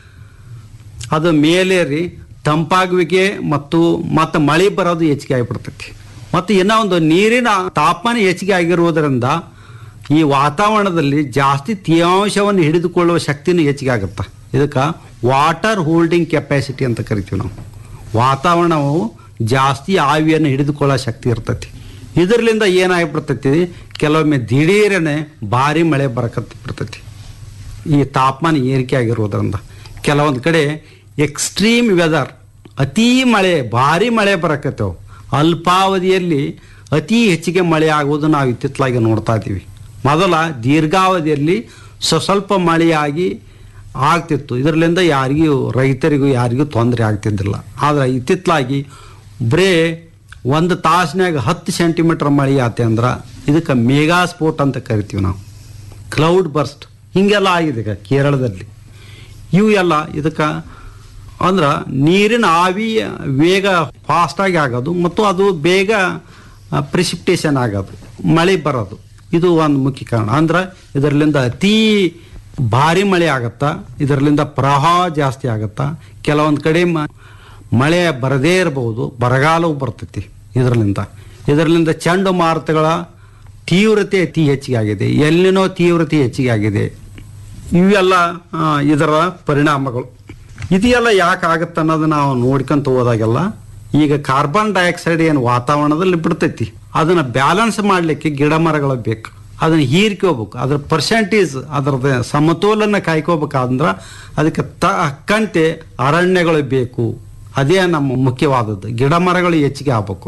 ಅದು ಮೇಲೇರಿ ತಂಪಾಗುವಿಕೆ ಮತ್ತು ಮತ್ತು ಮಳೆ ಬರೋದು ಹೆಚ್ಚಿಗೆ ಆಗಿಬಿಡ್ತೈತಿ ಮತ್ತು ಇನ್ನೂ ಒಂದು ನೀರಿನ ತಾಪಮಾನ ಹೆಚ್ಚಿಗೆ ಆಗಿರುವುದರಿಂದ ಈ ವಾತಾವರಣದಲ್ಲಿ ಜಾಸ್ತಿ ತೇವಾಂಶವನ್ನು ಹಿಡಿದುಕೊಳ್ಳುವ ಶಕ್ತಿನೂ ಹೆಚ್ಚಿಗೆ ಆಗುತ್ತೆ ಇದಕ್ಕೆ ವಾಟರ್ ಹೋಲ್ಡಿಂಗ್ ಕೆಪಾಸಿಟಿ ಅಂತ ಕರಿತೀವಿ ನಾವು ವಾತಾವರಣವು ಜಾಸ್ತಿ ಆವಿಯನ್ನು ಹಿಡಿದುಕೊಳ್ಳೋ ಶಕ್ತಿ ಇರ್ತೈತಿ ಇದರಿಂದ ಏನಾಗಿಬಿಡ್ತೈತಿ ಕೆಲವೊಮ್ಮೆ ದಿಢೀರನೆ ಭಾರಿ ಮಳೆ ಬರಕತ್ತಿ ಬಿಡ್ತೈತಿ ಈ ತಾಪಮಾನ ಏರಿಕೆ ಆಗಿರೋದ್ರಿಂದ ಕೆಲವೊಂದು ಕಡೆ ಎಕ್ಸ್ಟ್ರೀಮ್ ವೆದರ್ ಅತೀ ಮಳೆ ಭಾರಿ ಮಳೆ ಬರಕತ್ತೇವೆ ಅಲ್ಪಾವಧಿಯಲ್ಲಿ ಅತಿ ಹೆಚ್ಚಿಗೆ ಮಳೆ ಆಗುವುದು ನಾವು ಇತ್ತಿತ್ತಲಾಗಿ ನೋಡ್ತಾ ಇದ್ದೀವಿ ಮೊದಲ ದೀರ್ಘಾವಧಿಯಲ್ಲಿ ಸ್ವ ಸ್ವಲ್ಪ ಮಳೆಯಾಗಿ ಆಗ್ತಿತ್ತು ಇದರಿಂದ ಯಾರಿಗೂ ರೈತರಿಗೂ ಯಾರಿಗೂ ತೊಂದರೆ ಆಗ್ತಿದ್ದಿಲ್ಲ ಆದರೆ ಇತ್ತಿತ್ತಲಾಗಿ ಬರೇ ಒಂದು ತಾಸಿನಾಗ ಹತ್ತು ಸೆಂಟಿಮೀಟರ್ ಮಳೆ ಆತೆ ಅಂದ್ರೆ ಇದಕ್ಕೆ ಮೇಗಾ ಸ್ಫೋಟ್ ಅಂತ ಕರಿತೀವಿ ನಾವು ಕ್ಲೌಡ್ ಬರ್ಸ್ಟ್ ಹಿಂಗೆಲ್ಲ ಆಗಿದೆ ಈಗ ಕೇರಳದಲ್ಲಿ ಇವು ಎಲ್ಲ ಇದಕ್ಕೆ ಅಂದ್ರೆ ನೀರಿನ ಆವಿ ವೇಗ ಫಾಸ್ಟಾಗಿ ಆಗೋದು ಮತ್ತು ಅದು ಬೇಗ ಪ್ರಿಸಿಪ್ಟೇಷನ್ ಆಗೋದು ಮಳೆ ಬರೋದು ಇದು ಒಂದು ಮುಖ್ಯ ಕಾರಣ ಅಂದ್ರೆ ಇದರಲ್ಲಿಂದ ಅತೀ ಭಾರಿ ಮಳೆ ಆಗತ್ತಾ ಇದರಲ್ಲಿಂದ ಪ್ರವಾಹ ಜಾಸ್ತಿ ಆಗತ್ತಾ ಕೆಲವೊಂದು ಕಡೆ ಮ- ಮಳೆ ಬರದೇ ಇರಬಹುದು ಬರಗಾಲವು ಬರ್ತೈತಿ ಇದರಲ್ಲಿಂದ ಇದರಲ್ಲಿಂದ ಚಂಡಮಾರುತಗಳ ತೀವ್ರತೆ ಅತಿ ಹೆಚ್ಚಿಗೆ ಆಗಿದೆ ಎಲ್ಲಿನೋ ತೀವ್ರತೆ ಹೆಚ್ಚಿಗೆ ಆಗಿದೆ ಇವೆಲ್ಲ ಆ, ಇದರ ಪರಿಣಾಮಗಳು ಇದೆಲ್ಲ ಯಾಕೆ ಆಗುತ್ತೆ ಅನ್ನೋದು ನಾವು ನೋಡ್ಕೊಂತ ಹೋದಾಗೆಲ್ಲ ಈಗ ಕಾರ್ಬನ್ ಡೈಆಕ್ಸೈಡ್ ಏನು ವಾತಾವರಣದಲ್ಲಿ ಬಿಡ್ತೈತಿ ಅದನ್ನ ಬ್ಯಾಲೆನ್ಸ್ ಮಾಡಲಿಕ್ಕೆ ಗಿಡ ಮರಗಳು ಬೇಕು ಅದನ್ನ ಹೀರ್ಕೋಬೇಕು ಅದ್ರ ಪರ್ಸೆಂಟೇಜ್ ಅದರದ ಸಮತೋಲನ ಕಾಯ್ಕೋಬೇಕಾದ್ರೆ ಅದಕ್ಕೆ ತಕ್ಕಂತೆ ಅರಣ್ಯಗಳು ಬೇಕು ಅದೇ ನಮ್ಮ ಮುಖ್ಯವಾದದ್ದು ಗಿಡ ಮರಗಳು ಹೆಚ್ಚಿಗೆ ಆಗ್ಬೇಕು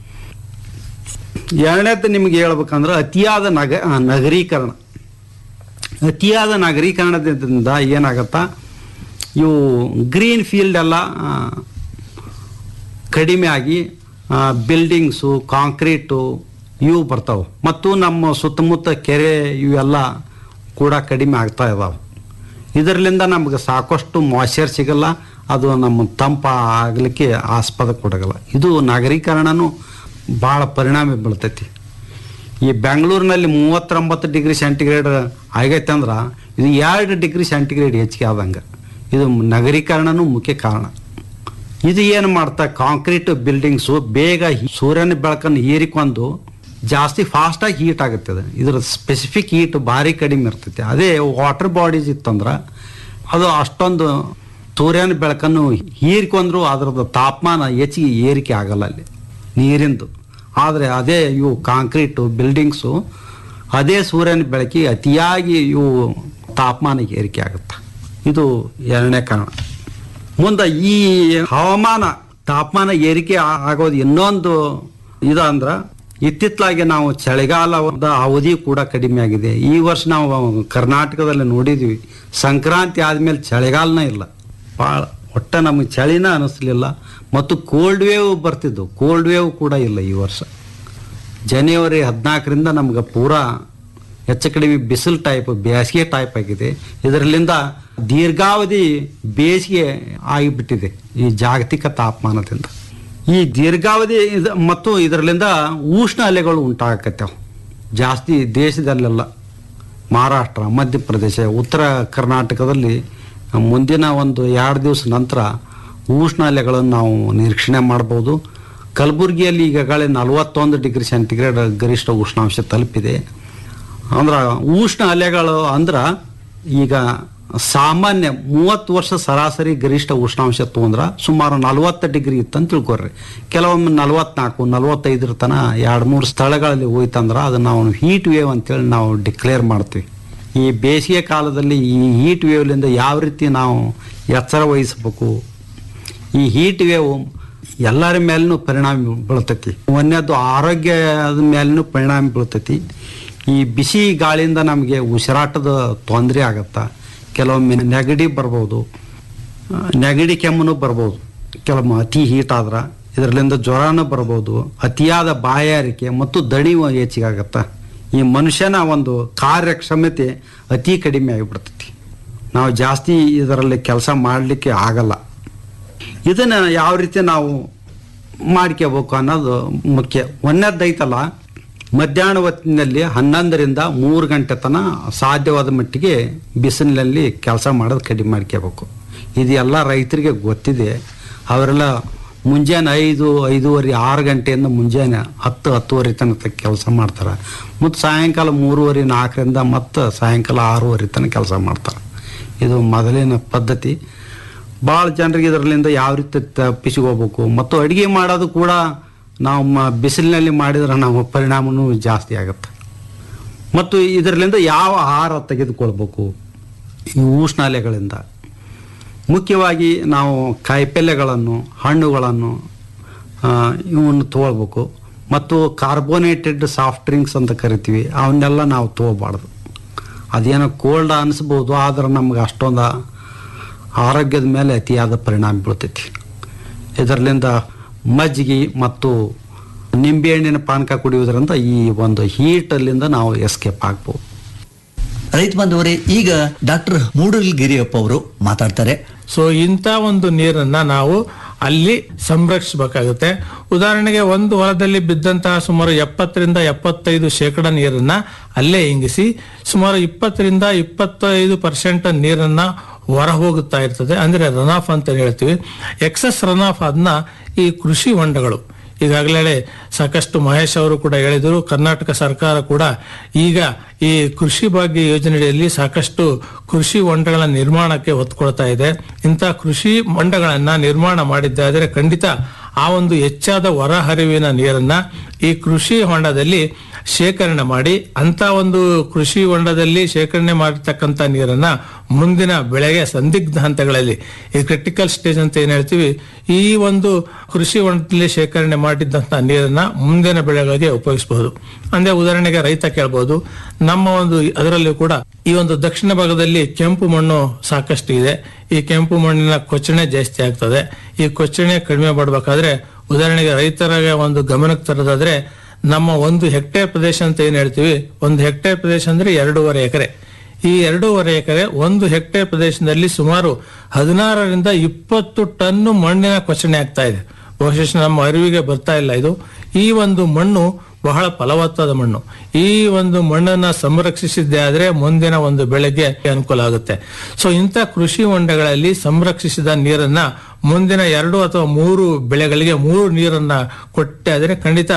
ಎರಡನೇದು ನಿಮ್ಗೆ ಹೇಳ್ಬೇಕಂದ್ರೆ ಅತಿಯಾದ ನಗ ಆ, ನಗರೀಕರಣ ಅತಿಯಾದ ನಗರೀಕರಣದಿಂದ ಏನಾಗತ್ತಾ ಇವು ಗ್ರೀನ್ ಫೀಲ್ಡ್ ಎಲ್ಲ ಆ, ಕಡಿಮೆ ಆಗಿ ಬಿಲ್ಡಿಂಗ್ಸು ಕಾಂಕ್ರೀಟು ಇವು ಬರ್ತಾವೆ ಮತ್ತು ನಮ್ಮ ಸುತ್ತಮುತ್ತ ಕೆರೆ ಇವೆಲ್ಲ ಕೂಡ ಕಡಿಮೆ ಆಗ್ತಾ ಇದಾವೆ ಇದರಿಂದ ನಮಗೆ ಸಾಕಷ್ಟು ಮಾಯ್ಚರ್ ಸಿಗಲ್ಲ ಅದು ನಮ್ಮ ತಂಪ ಆಗಲಿಕ್ಕೆ ಆಸ್ಪದ ಕೊಡಗಲ್ಲ ಇದು ನಗರೀಕರಣನೂ ಭಾಳ ಪರಿಣಾಮ ಬೀಳ್ತೈತಿ ಈ ಬೆಂಗಳೂರಿನಲ್ಲಿ ಮೂವತ್ತೊಂಬತ್ತು ಡಿಗ್ರಿ ಸೆಂಟಿಗ್ರೇಡ್ ಆಗೈತೆ ಅಂದ್ರೆ ಇದು ಎರಡು ಡಿಗ್ರಿ ಸೆಂಟಿಗ್ರೇಡ್ ಹೆಚ್ಚಿಗೆ ಆದಂಗೆ ಇದು ನಗರೀಕರಣನೂ ಮುಖ್ಯ ಕಾರಣ ಇದು ಏನು ಮಾಡ್ತಾ ಕಾಂಕ್ರೀಟ್ ಬಿಲ್ಡಿಂಗ್ಸು ಬೇಗ ಹಿ- ಸೂರ್ಯನ ಬೆಳಕನ್ನು ಹೀರಿಕೊಂಡು ಜಾಸ್ತಿ ಫಾಸ್ಟಾಗಿ ಹೀಟ್ ಆಗುತ್ತೆ ಅದು ಇದ್ರ ಸ್ಪೆಸಿಫಿಕ್ ಹೀಟ್ ಭಾರಿ ಕಡಿಮೆ ಇರ್ತೈತಿ ಅದೇ ವಾಟರ್ ಬಾಡೀಸ್ ಇತ್ತಂದ್ರೆ ಅದು ಅಷ್ಟೊಂದು ಸೂರ್ಯನ ಬೆಳಕನ್ನು ಹೀರ್ಕೊಂಡ್ರು ಅದರದ್ದು ತಾಪಮಾನ ಹೆಚ್ಚಿಗೆ ಏರಿಕೆ ಆಗಲ್ಲ ಅಲ್ಲಿ ನೀರಿಂದು ಆದರೆ ಅದೇ ಇವು ಕಾಂಕ್ರೀಟು ಬಿಲ್ಡಿಂಗ್ಸು ಅದೇ ಸೂರ್ಯನ ಬೆಳಕಿಗೆ ಅತಿಯಾಗಿ ಇವು ತಾಪಮಾನ ಏರಿಕೆ ಆಗುತ್ತೆ ಇದು ಎರಡನೇ ಕಾರಣ ಮುಂದೆ ಈ ಹವಾಮಾನ ತಾಪಮಾನ ಏರಿಕೆ ಆ- ಆಗೋದು ಇನ್ನೊಂದು ಇದು ಅಂದ್ರೆ ಇತ್ತಿತ್ತಲಾಗಿ ನಾವು ಚಳಿಗಾಲದ ಅವಧಿ ಕೂಡ ಕಡಿಮೆ ಆಗಿದೆ ಈ ವರ್ಷ ನಾವು ಕರ್ನಾಟಕದಲ್ಲಿ ನೋಡಿದ್ವಿ ಸಂಕ್ರಾಂತಿ ಆದ್ಮೇಲೆ ಚಳಿಗಾಲನೇ ಇಲ್ಲ ಭಾಳ ಒಟ್ಟ ನಮಗೆ ಚಳಿನ ಅನಿಸ್ಲಿಲ್ಲ ಮತ್ತು ಕೋಲ್ಡ್ ವೇವ್ ಬರ್ತಿದ್ದು ಕೋಲ್ಡ್ ವೇವ್ ಕೂಡ ಇಲ್ಲ ಈ ವರ್ಷ ಜನವರಿ ಹದಿನಾಲ್ಕರಿಂದ ನಮ್ಗೆ ಪೂರಾ ಹೆಚ್ಚು ಕಡಿಮೆ ಬಿಸಿಲು ಟೈಪ್ ಬೇಸಿಗೆ ಟೈಪ್ ಆಗಿದೆ ಇದರಲ್ಲಿಂದ ದೀರ್ಘಾವಧಿ ಬೇಸಿಗೆ ಆಗಿಬಿಟ್ಟಿದೆ ಈ ಜಾಗತಿಕ ತಾಪಮಾನದಿಂದ ಈ ದೀರ್ಘಾವಧಿ ಇದು ಮತ್ತು ಇದರಲ್ಲಿಂದ ಉಷ್ಣ ಅಲೆಗಳು ಉಂಟಾಗತ್ತವೆ ಜಾಸ್ತಿ ದೇಶದಲ್ಲೆಲ್ಲ ಮಹಾರಾಷ್ಟ್ರ ಮಧ್ಯಪ್ರದೇಶ ಉತ್ತರ ಕರ್ನಾಟಕದಲ್ಲಿ ಮುಂದಿನ ಒಂದು ಎರಡು ದಿವಸ ನಂತರ ಉಷ್ಣ ಅಲೆಗಳನ್ನು ನಾವು ನಿರೀಕ್ಷಣೆ ಮಾಡ್ಬೋದು ಕಲಬುರಗಿಯಲ್ಲಿ ಈಗಾಗಲೇ ನಲವತ್ತೊಂದು ಡಿಗ್ರಿ ಸೆಂಟಿಗ್ರೇಡ್ ಗರಿಷ್ಠ ಉಷ್ಣಾಂಶ ತಲುಪಿದೆ ಅಂದ್ರೆ ಉಷ್ಣ ಅಲೆಗಳು ಅಂದ್ರೆ ಈಗ ಸಾಮಾನ್ಯ ಮೂವತ್ತು ವರ್ಷ ಸರಾಸರಿ ಗರಿಷ್ಠ ಉಷ್ಣಾಂಶ ತೊಗೊಂಡ್ರೆ ಸುಮಾರು ನಲವತ್ತು ಡಿಗ್ರಿ ಇತ್ತಂತ ತಿಳ್ಕೊಡ್ರಿ ಕೆಲವೊಮ್ಮೆ ನಲವತ್ನಾಲ್ಕು ನಲವತ್ತೈದರ ತನ ಎರಡು ಮೂರು ಸ್ಥಳಗಳಲ್ಲಿ ಹೋಯ್ತಂದ್ರೆ ಅದನ್ನ ನಾವು ಹೀಟ್ ವೇವ್ ಅಂತೇಳಿ ನಾವು ಡಿಕ್ಲೇರ್ ಮಾಡ್ತೀವಿ ಈ ಬೇಸಿಗೆ ಕಾಲದಲ್ಲಿ ಈ ಹೀಟ್ ವೇವ್ಲಿಂದ ಯಾವ ರೀತಿ ನಾವು ಎಚ್ಚರ ವಹಿಸಬೇಕು ಈ ಹೀಟ್ ವೇವ್ ಎಲ್ಲರ ಮೇಲೂ ಪರಿಣಾಮ ಬೀಳ್ತೈತಿ ಒಂದನೇದು ಆರೋಗ್ಯದ ಮೇಲೂ ಪರಿಣಾಮ ಬೀಳ್ತೈತಿ ಈ ಬಿಸಿ ಗಾಳಿಯಿಂದ ನಮಗೆ ಉಸಿರಾಟದ ತೊಂದರೆ ಆಗತ್ತಾ ಕೆಲವೊಮ್ಮೆ ನೆಗಡಿ ಬರ್ಬೋದು ಆ, ನೆಗಡಿ ಕೆಮ್ಮು ಬರ್ಬೋದು ಕೆಲವೊಮ್ಮೆ ಅತಿ ಹೀಟ್ ಆದ್ರೆ ಇದರಲ್ಲಿಂದ ಜ್ವರನೂ ಬರ್ಬೋದು ಅತಿಯಾದ ಬಾಯಾರಿಕೆ ಮತ್ತು ದಣಿವು ಹೆಚ್ಚಿಗಾಗತ್ತ ಈ ಮನುಷ್ಯನ ಒಂದು ಕಾರ್ಯಕ್ಷಮತೆ ಅತಿ ಕಡಿಮೆ ಆಗಿಬಿಡ್ತೈತಿ ನಾವು ಜಾಸ್ತಿ ಇದರಲ್ಲಿ ಕೆಲಸ ಮಾಡಲಿಕ್ಕೆ ಆಗಲ್ಲ ಇದನ್ನ ಯಾವ ರೀತಿ ನಾವು ಮಾಡ್ಕೋಬೇಕು ಅನ್ನೋದು ಮುಖ್ಯ ಒಂದನೇದೈತಲ್ಲ ಮಧ್ಯಾಹ್ನ ಹೊತ್ತಿನಲ್ಲಿ ಹನ್ನೊಂದರಿಂದ ಮೂರು ಗಂಟೆ ತನಕ ಸಾಧ್ಯವಾದ ಮಟ್ಟಿಗೆ ಬಿಸಿಲಿನಲ್ಲಿ ಕೆಲಸ ಮಾಡೋದು ಕಡಿಮೆ ಮಾಡ್ಕೋಬೇಕು ಇದು ಎಲ್ಲ ರೈತರಿಗೆ ಗೊತ್ತಿದೆ ಅವರೆಲ್ಲ ಮುಂಜಾನೆ ಐದು ಐದೂವರೆ ಆರು ಗಂಟೆಯಿಂದ ಮುಂಜಾನೆ ಹತ್ತು ಹತ್ತುವರೆ ತನಕ ಕೆಲಸ ಮಾಡ್ತಾರೆ ಮತ್ತು ಸಾಯಂಕಾಲ ಮೂರುವರೆ ನಾಲ್ಕರಿಂದ ಮತ್ತು ಸಾಯಂಕಾಲ ಆರೂವರೆ ತನಕ ಕೆಲಸ ಮಾಡ್ತಾರೆ ಇದು ಮೊದಲಿನ ಪದ್ಧತಿ ಭಾಳ ಜನರಿಗೆ ಇದರಲ್ಲಿಂದ ಯಾವ ರೀತಿ ತಪ್ಪಿಸ್ಕೋಬೇಕು ಮತ್ತು ಅಡುಗೆ ಮಾಡೋದು ಕೂಡ ನಾವು ಮ- ಬಿಸಿಲಿನಲ್ಲಿ ಮಾಡಿದ್ರೆ ನಾವು ಪರಿಣಾಮನೂ ಜಾಸ್ತಿ ಆಗುತ್ತೆ ಮತ್ತು ಇದರಲ್ಲಿಂದ ಯಾವ ಆಹಾರ ತೆಗೆದುಕೊಳ್ಬೇಕು ಈ ಉಷ್ಣಾಲೆಗಳಿಂದ ಮುಖ್ಯವಾಗಿ ನಾವು ಕಾಯಿಪಲ್ಯಗಳನ್ನು ಹಣ್ಣುಗಳನ್ನು ಆ, ಇವನ್ನು ತೊಗೊಳ್ಬೇಕು ಮತ್ತು ಕಾರ್ಬೋನೇಟೆಡ್ ಸಾಫ್ಟ್ ಡ್ರಿಂಕ್ಸ್ ಅಂತ ಕರಿತೀವಿ ಅವನ್ನೆಲ್ಲ ನಾವು ತೊಗೋಬಾರ್ದು ಅದೇನೋ ಕೋಲ್ಡ್ ಅನಿಸ್ಬೋದು ಆದ್ರೆ ನಮ್ಗೆ ಅಷ್ಟೊಂದು ಆರೋಗ್ಯದ ಮೇಲೆ ಅತಿಯಾದ ಪರಿಣಾಮ ಬೀಳ್ತೈತಿ ಇದರಲ್ಲಿಂದ ಮಜ್ಜಿಗೆ ಮತ್ತು ನಿಂಬೆಹಣ್ಣಿನ ಪಾನಕ ಕುಡಿಯೋದ್ರಿಂದ ಈ ಒಂದು ಹೀಟಲ್ಲಿಂದ ನಾವು ಎಸ್ಕೇಪ್ ಆಗ್ಬೋದು ರೈತ ಬಂಧುವರೇ ಈಗ ಡಾಕ್ಟರ್ ಮೂಡಲ್ಗಿರಿಯಪ್ಪ ಅವರು ಮಾತಾಡ್ತಾರೆ ಸೊ ಇಂಥ ಒಂದು ನೀರನ್ನ ನಾವು ಅಲ್ಲಿ ಸಂರಕ್ಷಿಸಬೇಕಾಗುತ್ತೆ ಉದಾಹರಣೆಗೆ ಒಂದು ಹೊಲದಲ್ಲಿ ಬಿದ್ದಂತಹ ಸುಮಾರು ಎಪ್ಪತ್ತರಿಂದ ಎಪ್ಪತ್ತೈದು ಶೇಕಡ ನೀರನ್ನ ಅಲ್ಲೇ ಇಂಗಿಸಿ ಸುಮಾರು ಇಪ್ಪತ್ತರಿಂದ ಇಪ್ಪತ್ತೈದು ಪರ್ಸೆಂಟ್ ನೀರನ್ನ ಹೊರ ಹೋಗುತ್ತಾ ಇರ್ತದೆ ಅಂದ್ರೆ ರನ್ ಆಫ್ ಅಂತ ಹೇಳ್ತೀವಿ ಎಕ್ಸಸ್ ರನ್ ಆಫ್ ಅದನ್ನ ಈ ಕೃಷಿ ಹೊಂಡಗಳು ಈಗಾಗಲೇ ಸಾಕಷ್ಟು ಮಹೇಶ್ ಅವರು ಕೂಡ ಹೇಳಿದರು ಕರ್ನಾಟಕ ಸರ್ಕಾರ ಕೂಡ ಈಗ ಈ ಕೃಷಿ ಭಾಗ್ಯ ಯೋಜನೆಯಲ್ಲಿ ಸಾಕಷ್ಟು ಕೃಷಿ ಹೊಂಡಗಳ ನಿರ್ಮಾಣಕ್ಕೆ ಒತ್ತು ಕೊಡ್ತಾ ಇದೆ ಇಂಥ ಕೃಷಿ ಹೊಂಡಗಳನ್ನ ನಿರ್ಮಾಣ ಮಾಡಿದ್ದಾದರೆ ಖಂಡಿತ ಆ ಒಂದು ಹೆಚ್ಚಾದ ಹೊರಹರಿವಿನ ನೀರನ್ನ ಈ ಕೃಷಿ ಹೊಂಡದಲ್ಲಿ ಶೇಖರಣೆ ಮಾಡಿ ಅಂತ ಒಂದು ಕೃಷಿ ಹೊಂಡದಲ್ಲಿ ಶೇಖರಣೆ ಮಾಡಿರ್ತಕ್ಕಂಥ ನೀರನ್ನ ಮುಂದಿನ ಬೆಳೆಗೆ ಸಂದಿಗ್ಧ ಹಂತಗಳಲ್ಲಿ ಈ ಕ್ರಿಟಿಕಲ್ ಸ್ಟೇಜ್ ಅಂತ ಏನ್ ಹೇಳ್ತೀವಿ ಈ ಒಂದು ಕೃಷಿ ಹೊಂಡದಲ್ಲಿ ಶೇಖರಣೆ ಮಾಡಿದಂತ ನೀರನ್ನ ಮುಂದಿನ ಬೆಳೆಗಳಿಗೆ ಉಪಯೋಗಿಸಬಹುದು ಅಂದ್ರೆ ಉದಾಹರಣೆಗೆ ರೈತ ಕೇಳ್ಬೋದು ನಮ್ಮ ಒಂದು ಅದರಲ್ಲೂ ಕೂಡ ಈ ಒಂದು ದಕ್ಷಿಣ ಭಾಗದಲ್ಲಿ ಕೆಂಪು ಮಣ್ಣು ಸಾಕಷ್ಟು ಇದೆ ಈ ಕೆಂಪು ಮಣ್ಣಿನ ಕೊಚ್ಚಣೆ ಜಾಸ್ತಿ ಆಗ್ತದೆ ಈ ಕೊಚ್ಚಣೆ ಕಡಿಮೆ ಮಾಡಬೇಕಾದ್ರೆ ಉದಾಹರಣೆಗೆ ರೈತರಿಗೆ ಒಂದು ಗಮನಕ್ಕೆ ತರೋದಾದ್ರೆ ನಮ್ಮ ಒಂದು ಹೆಕ್ಟೇರ್ ಪ್ರದೇಶ ಅಂತ ಏನ್ ಹೇಳ್ತೀವಿ ಒಂದು ಹೆಕ್ಟೇರ್ ಪ್ರದೇಶ ಅಂದ್ರೆ ಎರಡೂವರೆ ಎಕರೆ ಈ ಎರಡೂವರೆ ಎಕರೆ ಒಂದು ಹೆಕ್ಟೇರ್ ಪ್ರದೇಶದಲ್ಲಿ ಸುಮಾರು ಹದಿನಾರರಿಂದ ಇಪ್ಪತ್ತು ಟನ್ನು ಮಣ್ಣಿನ ಕೊಚ್ಚಣೆ ಆಗ್ತಾ ಇದೆ ಬಹುಶಃ ನಮ್ಮ ಅರಿವಿಗೆ ಬರ್ತಾ ಇಲ್ಲ ಇದು ಈ ಒಂದು ಮಣ್ಣು ಬಹಳ ಫಲವತ್ತಾದ ಮಣ್ಣು ಈ ಒಂದು ಮಣ್ಣನ್ನ ಸಂರಕ್ಷಿಸಿದ್ದೇ ಆದ್ರೆ ಮುಂದಿನ ಒಂದು ಬೆಳೆಗೆ ಅನುಕೂಲ ಆಗುತ್ತೆ ಸೊ ಇಂಥ ಕೃಷಿ ಹೊಂಡಗಳಲ್ಲಿ ಸಂರಕ್ಷಿಸಿದ ನೀರನ್ನ ಮುಂದಿನ ಎರಡು ಅಥವಾ ಮೂರು ಬೆಳೆಗಳಿಗೆ ಮೂರು ನೀರನ್ನ ಕೊಟ್ಟೆ ಆದ್ರೆ ಖಂಡಿತ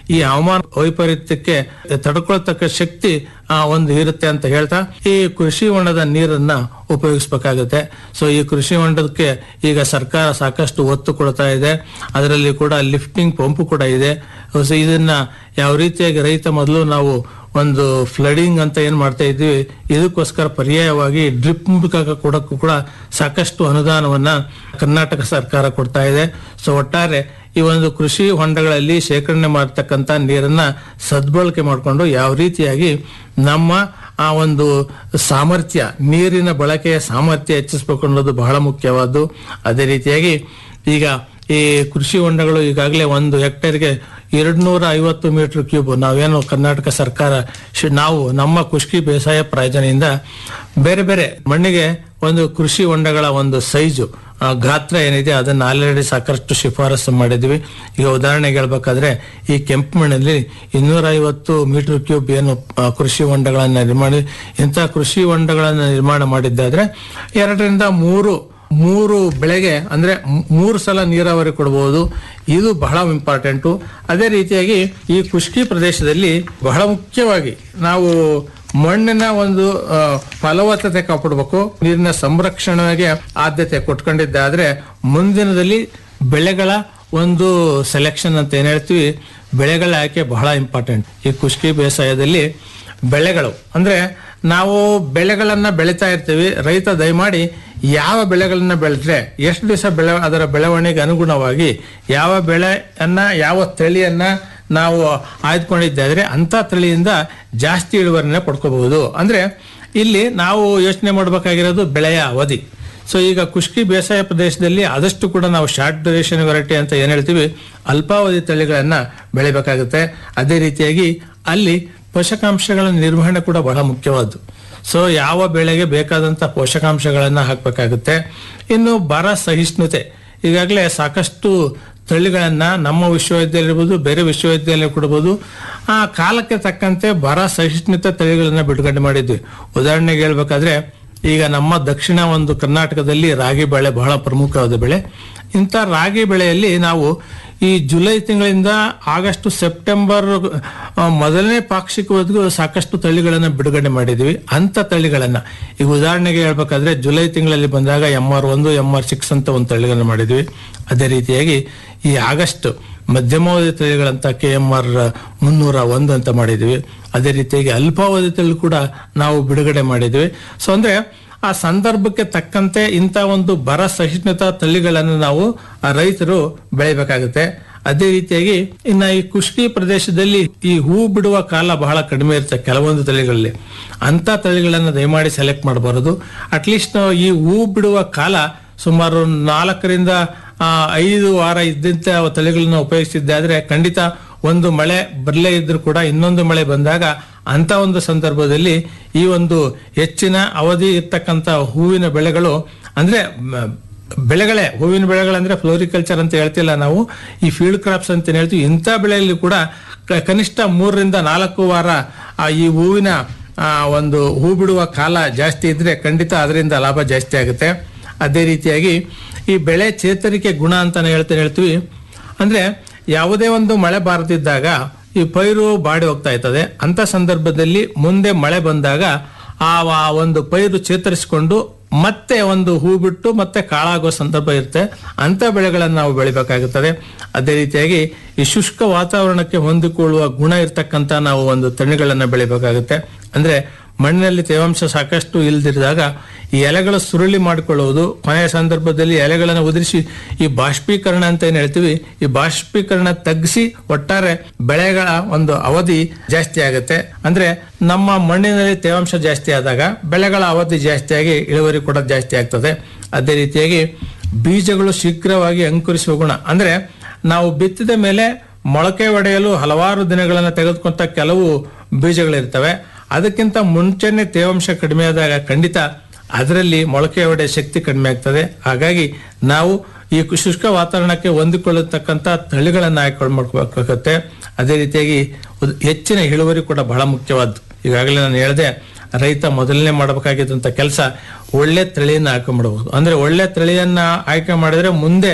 ಈ ಹವಾಮಾನ ವೈಪರೀತ್ಯಕ್ಕೆ ತಡ್ಕೊಳ್ತಕ್ಕ ಶಕ್ತಿ ಆ, ಒಂದು ಇರುತ್ತೆ ಅಂತ ಹೇಳ್ತಾ ಈ ಕೃಷಿ ಹೊಂಡದ ನೀರನ್ನ ಉಪಯೋಗಿಸ್ಬೇಕಾಗುತ್ತೆ ಸೊ ಈ ಕೃಷಿ ಹೊಂಡಕ್ಕೆ ಈಗ ಸರ್ಕಾರ ಸಾಕಷ್ಟು ಒತ್ತು ಕೊಡ್ತಾ ಇದೆ ಅದರಲ್ಲಿ ಕೂಡ ಲಿಫ್ಟಿಂಗ್ ಪಂಪ್ ಕೂಡ ಇದೆ ಸೊ ಇದನ್ನ ಯಾವ ರೀತಿಯಾಗಿ ರೈತ ಮೊದಲು ನಾವು ಒಂದು ಫ್ಲಡಿಂಗ್ ಅಂತ ಏನ್ ಮಾಡ್ತಾ ಇದ್ವಿ ಇದಕ್ಕೋಸ್ಕರ ಪರ್ಯಾಯವಾಗಿ ಡ್ರಿಪ್ ಮೂಲಕ ಕೊಡಕ್ಕೂ ಕೂಡ ಸಾಕಷ್ಟು ಅನುದಾನವನ್ನ ಕರ್ನಾಟಕ ಸರ್ಕಾರ ಕೊಡ್ತಾ ಇದೆ ಸೊ ಒಟ್ಟಾರೆ ಈ ಒಂದು ಕೃಷಿ ಹೊಂಡಗಳಲ್ಲಿ ಶೇಖರಣೆ ಮಾಡತಕ್ಕಂತ ನೀರನ್ನ ಸದ್ಬಳಕೆ ಮಾಡಿಕೊಂಡು ಯಾವ ರೀತಿಯಾಗಿ ನಮ್ಮ ಆ ಒಂದು ಸಾಮರ್ಥ್ಯ ನೀರಿನ ಬಳಕೆಯ ಸಾಮರ್ಥ್ಯ ಹೆಚ್ಚಿಸಬೇಕು ಅನ್ನೋದು ಬಹಳ ಮುಖ್ಯವಾದ್ದು ಅದೇ ರೀತಿಯಾಗಿ ಈಗ ಈ ಕೃಷಿ ಹೊಂಡಗಳು ಈಗಾಗಲೇ ಒಂದು ಹೆಕ್ಟೇರ್ಗೆ ಎರಡ್ನೂರ ಐವತ್ತು ಮೀಟರ್ ಕ್ಯೂಬ್ ನಾವೇನು ಕರ್ನಾಟಕ ಸರ್ಕಾರ ಶಿ- ನಾವು ನಮ್ಮ ಖುಷ್ಕಿ ಬೇಸಾಯ ಪ್ರಾಯೋಜನೆಯಿಂದ ಬೇರೆ ಬೇರೆ ಮಣ್ಣಿಗೆ ಒಂದು ಕೃಷಿ ಹೊಂಡಗಳ ಒಂದು ಸೈಜು ಆ, ಗಾತ್ರ ಏನಿದೆ ಅದನ್ನ ಆಲ್ರೆಡಿ ಸಾಕಷ್ಟು ಶಿಫಾರಸು ಮಾಡಿದ್ವಿ ಈಗ ಉದಾಹರಣೆಗೆ ಹೇಳ್ಬೇಕಾದ್ರೆ ಈ ಕೆಂಪು ಮಣ್ಣಲ್ಲಿ ಇನ್ನೂರ ಐವತ್ತು ಮೀಟರ್ ಕ್ಯೂಬ್ ಏನು ಆ, ಕೃಷಿ ಹೊಂಡಗಳನ್ನ ನಿರ್ಮಾಣ ಇಂಥ ಕೃಷಿ ಹೊಂಡಗಳನ್ನ ನಿರ್ಮಾಣ ಮಾಡಿದ್ದಾದ್ರೆ ಎರಡರಿಂದ ಮೂರು ಮೂರು ಬೆಳೆಗೆ ಅಂದ್ರೆ ಮೂ- ಮೂರು ಸಲ ನೀರಾವರಿ ಕೊಡಬಹುದು ಇದು ಬಹಳ ಇಂಪಾರ್ಟೆಂಟು ಅದೇ ರೀತಿಯಾಗಿ ಈ ಖುಷ್ಕಿ ಪ್ರದೇಶದಲ್ಲಿ ಬಹಳ ಮುಖ್ಯವಾಗಿ ನಾವು ಮಣ್ಣಿನ ಒಂದು ಆ, ಫಲವತ್ತತೆ ಕಾಪಾಡಬೇಕು ನೀರಿನ ಸಂರಕ್ಷಣೆಗೆ ಆದ್ಯತೆ ಕೊಟ್ಕೊಂಡಿದ್ದಾದ್ರೆ ಮುಂದಿನದಲ್ಲಿ ಬೆಳೆಗಳ ಒಂದು ಸೆಲೆಕ್ಷನ್ ಅಂತ ಏನ್ ಹೇಳ್ತೀವಿ ಬೆಳೆಗಳ ಆಯ್ಕೆ ಬಹಳ ಇಂಪಾರ್ಟೆಂಟ್ ಈ ಖುಷ್ಕಿ ಬೇಸಾಯದಲ್ಲಿ ಬೆಳೆಗಳು ಅಂದ್ರೆ ನಾವು ಬೆಳೆಗಳನ್ನ ಬೆಳಿತಾ ಇರ್ತೀವಿ ರೈತ ದಯಮಾಡಿ ಯಾವ ಬೆಳೆಗಳನ್ನ ಬೆಳೆದ್ರೆ ಎಷ್ಟು ದಿವಸ ಬೆಳೆ ಅದರ ಬೆಳವಣಿಗೆ ಅನುಗುಣವಾಗಿ ಯಾವ ಬೆಳೆಯನ್ನ ಯಾವ ತಳಿಯನ್ನ ನಾವು ಆಯ್ದುಕೊಂಡಿದ್ದಾದ್ರೆ ಅಂತ ತಳಿಯಿಂದ ಜಾಸ್ತಿ ಇಳುವರಿನ ಪಡ್ಕೋಬಹುದು ಅಂದ್ರೆ ಇಲ್ಲಿ ನಾವು ಯೋಚನೆ ಮಾಡಬೇಕಾಗಿರೋದು ಬೆಳೆಯ ಅವಧಿ ಸೊ ಈಗ ಖುಷ್ಕಿ ಬೇಸಾಯ ಪ್ರದೇಶದಲ್ಲಿ ಆದಷ್ಟು ಕೂಡ ನಾವು ಶಾರ್ಟ್ ಡ್ಯೂರೇಷನ್ ವೆರೈಟಿ ಅಂತ ಏನ್ ಹೇಳ್ತೀವಿ ಅಲ್ಪಾವಧಿ ತಳಿಗಳನ್ನ ಬೆಳಿಬೇಕಾಗುತ್ತೆ ಅದೇ ರೀತಿಯಾಗಿ ಅಲ್ಲಿ ಪೋಷಕಾಂಶಗಳ ನಿರ್ವಹಣೆ ಕೂಡ ಬಹಳ ಮುಖ್ಯವಾದ್ದು ಸೊ ಯಾವ ಬೆಳೆಗೆ ಬೇಕಾದಂತ ಪೋಷಕಾಂಶಗಳನ್ನ ಹಾಕಬೇಕಾಗುತ್ತೆ ಇನ್ನು ಬರ ಸಹಿಷ್ಣುತೆ ಈಗಾಗಲೇ ಸಾಕಷ್ಟು ತಳಿಗಳನ್ನ ನಮ್ಮ ವಿಶ್ವವಿದ್ಯಾಲಯ ಇರ್ಬೋದು ಬೇರೆ ವಿಶ್ವವಿದ್ಯಾಲಯ ಕೊಡ್ಬೋದು ಆ ಕಾಲಕ್ಕೆ ತಕ್ಕಂತೆ ಬರ ಸಹಿಷ್ಣುತೆ ತಳಿಗಳನ್ನ ಬಿಡುಗಡೆ ಮಾಡಿದ್ವಿ ಉದಾಹರಣೆಗೆ ಹೇಳ್ಬೇಕಾದ್ರೆ ಈಗ ನಮ್ಮ ದಕ್ಷಿಣ ಒಂದು ಕರ್ನಾಟಕದಲ್ಲಿ ರಾಗಿ ಬೆಳೆ ಬಹಳ ಪ್ರಮುಖವಾದ ಬೆಳೆ ಇಂಥ ರಾಗಿ ಬೆಳೆಯಲ್ಲಿ ನಾವು ಈ ಜುಲೈ ತಿಂಗಳಿಂದ ಆಗಸ್ಟ್ ಸೆಪ್ಟೆಂಬರ್ ಆ, ಮೊದಲನೇ ಪಾಕ್ಷಿಕವರೆಗೂ ಸಾಕಷ್ಟು ತಳಿಗಳನ್ನ ಬಿಡುಗಡೆ ಮಾಡಿದ್ವಿ ಅಂತ ತಳಿಗಳನ್ನ ಈಗ ಉದಾಹರಣೆಗೆ ಹೇಳ್ಬೇಕಾದ್ರೆ ಜುಲೈ ತಿಂಗಳಲ್ಲಿ ಬಂದಾಗ ಎಂ ಆರ್ ಒಂದು ಎಂ ಆರ್ ಸಿಕ್ಸ್ ಅಂತ ಒಂದು ತಳಿಗಳನ್ನ ಮಾಡಿದ್ವಿ ಅದೇ ರೀತಿಯಾಗಿ ಈ ಆಗಸ್ಟ್ ಮಧ್ಯಮಾವಧಿ ತಳಿಗಳಂತ ಕೆ ಎಂ ಆರ್ ಮುನ್ನೂರ ಒಂದು ಅಂತ ಮಾಡಿದ್ವಿ ಅದೇ ರೀತಿಯಾಗಿ ಅಲ್ಪಾವಧಿ ತಳಿ ಕೂಡ ನಾವು ಬಿಡುಗಡೆ ಮಾಡಿದ್ವಿ ಸೊ ಅಂದ್ರೆ ಆ ಸಂದರ್ಭಕ್ಕೆ ತಕ್ಕಂತೆ ಇಂಥ ಒಂದು ಬರ ಸಹಿಷ್ಣುತಾ ತಳಿಗಳನ್ನು ನಾವು ಆ ರೈತರು ಬೆಳಿಬೇಕಾಗುತ್ತೆ ಅದೇ ರೀತಿಯಾಗಿ ಇನ್ನ ಈ ಕುಷ್ಕಿ ಪ್ರದೇಶದಲ್ಲಿ ಈ ಹೂ ಬಿಡುವ ಕಾಲ ಬಹಳ ಕಡಿಮೆ ಇರುತ್ತೆ ಕೆಲವೊಂದು ತಳಿಗಳಲ್ಲಿ ಅಂತ ತಳಿಗಳನ್ನ ದಯಮಾಡಿ ಸೆಲೆಕ್ಟ್ ಮಾಡಬಾರದು ಅಟ್ಲೀಸ್ಟ್ ಈ ಹೂ ಬಿಡುವ ಕಾಲ ಸುಮಾರು ನಾಲ್ಕರಿಂದ ಆ, ಐದು ವಾರ ಇದ್ದಂತ ತಳಿಗಳನ್ನ ಉಪಯೋಗಿಸಿದ್ದಾದ್ರೆ ಖಂಡಿತ ಒಂದು ಮಳೆ ಬರಲೇ ಇದ್ರೂ ಕೂಡ ಇನ್ನೊಂದು ಮಳೆ ಬಂದಾಗ ಅಂತ ಒಂದು ಸಂದರ್ಭದಲ್ಲಿ ಈ ಒಂದು ಹೆಚ್ಚಿನ ಅವಧಿ ಇರ್ತಕ್ಕಂತ ಹೂವಿನ ಬೆಳೆಗಳು ಅಂದ್ರೆ ಮ, ಬೆಳೆಗಳೇ ಹೂವಿನ ಬೆಳೆಗಳಂದ್ರೆ ಫ್ಲೋರಿಕಲ್ಚರ್ ಅಂತ ಹೇಳ್ತಿಲ್ಲ ನಾವು ಈ ಫೀಲ್ಡ್ ಕ್ರಾಪ್ಸ್ ಅಂತ ಏನ್ ಹೇಳ್ತೀವಿ ಇಂಥ ಬೆಳೆಯಲ್ಲಿ ಕೂಡ ಕ- ಕನಿಷ್ಠ ಮೂರರಿಂದ ನಾಲ್ಕು ವಾರ ಆ, ಈ ಹೂವಿನ ಆ, ಒಂದು ಹೂ ಬಿಡುವ ಕಾಲ ಜಾಸ್ತಿ ಇದ್ರೆ ಖಂಡಿತ ಅದರಿಂದ ಲಾಭ ಜಾಸ್ತಿ ಆಗುತ್ತೆ ಅದೇ ರೀತಿಯಾಗಿ ಈ ಬೆಳೆ ಚೇತರಿಕೆ ಗುಣ ಅಂತಾನೆ ಹೇಳ್ತೇನೆ ಹೇಳ್ತೀವಿ ಅಂದ್ರೆ ಯಾವುದೇ ಒಂದು ಮಳೆ ಬಾರದಿದ್ದಾಗ ಈ ಪೈರು ಬಾಡಿ ಹೋಗ್ತಾ ಇರ್ತದೆ ಅಂತ ಸಂದರ್ಭದಲ್ಲಿ ಮುಂದೆ ಮಳೆ ಬಂದಾಗ ಆ ಆ ಒಂದು ಪೈರು ಚೇತರಿಸಿಕೊಂಡು ಮತ್ತೆ ಒಂದು ಹೂ ಬಿಟ್ಟು ಮತ್ತೆ ಕಾಳಾಗೋ ಸಂದರ್ಭ ಇರುತ್ತೆ ಅಂತ ಬೆಳೆಗಳನ್ನು ನಾವು ಬೆಳಿಬೇಕಾಗುತ್ತದೆ ಅದೇ ರೀತಿಯಾಗಿ ಈ ಶುಷ್ಕ ವಾತಾವರಣಕ್ಕೆ ಹೊಂದಿಕೊಳ್ಳುವ ಗುಣ ಇರ್ತಕ್ಕಂತ ನಾವು ಒಂದು ತಳಿಗಳನ್ನ ಬೆಳಿಬೇಕಾಗುತ್ತೆ ಅಂದ್ರೆ ಮಣ್ಣಿನಲ್ಲಿ ತೇವಾಂಶ ಸಾಕಷ್ಟು ಇಲ್ದಿರಿದಾಗ ಈ ಎಲೆಗಳು ಸುರುಳಿ ಮಾಡಿಕೊಳ್ಳುವುದು ಕೊನೆಯ ಸಂದರ್ಭದಲ್ಲಿ ಎಲೆಗಳನ್ನು ಉದುರಿಸಿ ಈ ಬಾಷ್ಪೀಕರಣ ಅಂತ ಏನ್ ಹೇಳ್ತೀವಿ ಈ ಬಾಷ್ಪೀಕರಣ ತಗ್ಗಿಸಿ ಒಟ್ಟಾರೆ ಬೆಳೆಗಳ ಒಂದು ಅವಧಿ ಜಾಸ್ತಿ ಆಗುತ್ತೆ ಅಂದ್ರೆ ನಮ್ಮ ಮಣ್ಣಿನಲ್ಲಿ ತೇವಾಂಶ ಜಾಸ್ತಿ ಆದಾಗ ಬೆಳೆಗಳ ಅವಧಿ ಜಾಸ್ತಿಯಾಗಿ ಇಳುವರಿ ಕೂಡ ಜಾಸ್ತಿ ಆಗ್ತದೆ ಅದೇ ರೀತಿಯಾಗಿ ಬೀಜಗಳು ಶೀಘ್ರವಾಗಿ ಅಂಕುರಿಸುವ ಗುಣ ಅಂದ್ರೆ ನಾವು ಬಿತ್ತಿದ ಮೇಲೆ ಮೊಳಕೆ ಒಡೆಯಲು ಹಲವಾರು ದಿನಗಳನ್ನು ತೆಗೆದುಕೊಂತ ಕೆಲವು ಬೀಜಗಳಿರ್ತವೆ ಅದಕ್ಕಿಂತ ಮುಂಚೆನೆ ತೇವಾಂಶ ಕಡಿಮೆ ಆದಾಗ ಖಂಡಿತ ಅದರಲ್ಲಿ ಮೊಳಕೆ ಒಡೆಯ ಶಕ್ತಿ ಕಡಿಮೆ ಆಗ್ತದೆ ಹಾಗಾಗಿ ನಾವು ಈ ಶುಷ್ಕ ವಾತಾವರಣಕ್ಕೆ ಹೊಂದಿಕೊಳ್ಳತಕ್ಕಂತ ತಳಿಗಳನ್ನು ಆಯ್ಕೆ ಮಾಡ್ಕೋಬೇಕಾಗತ್ತೆ ಅದೇ ರೀತಿಯಾಗಿ ಉದ್- ಹೆಚ್ಚಿನ ಇಳುವರಿ ಕೂಡ ಬಹಳ ಮುಖ್ಯವಾದ್ದು ಈಗಾಗಲೇ ನಾನು ಹೇಳಿದೆ ರೈತ ಮೊದಲನೇ ಮಾಡಬೇಕಾಗಿದ್ದಂತ ಕೆಲಸ ಒಳ್ಳೆ ತಳಿಯನ್ನ ಆಯ್ಕೆ ಮಾಡಬಹುದು ಅಂದ್ರೆ ಒಳ್ಳೆ ತಳಿಯನ್ನ ಆಯ್ಕೆ ಮಾಡಿದ್ರೆ ಮುಂದೆ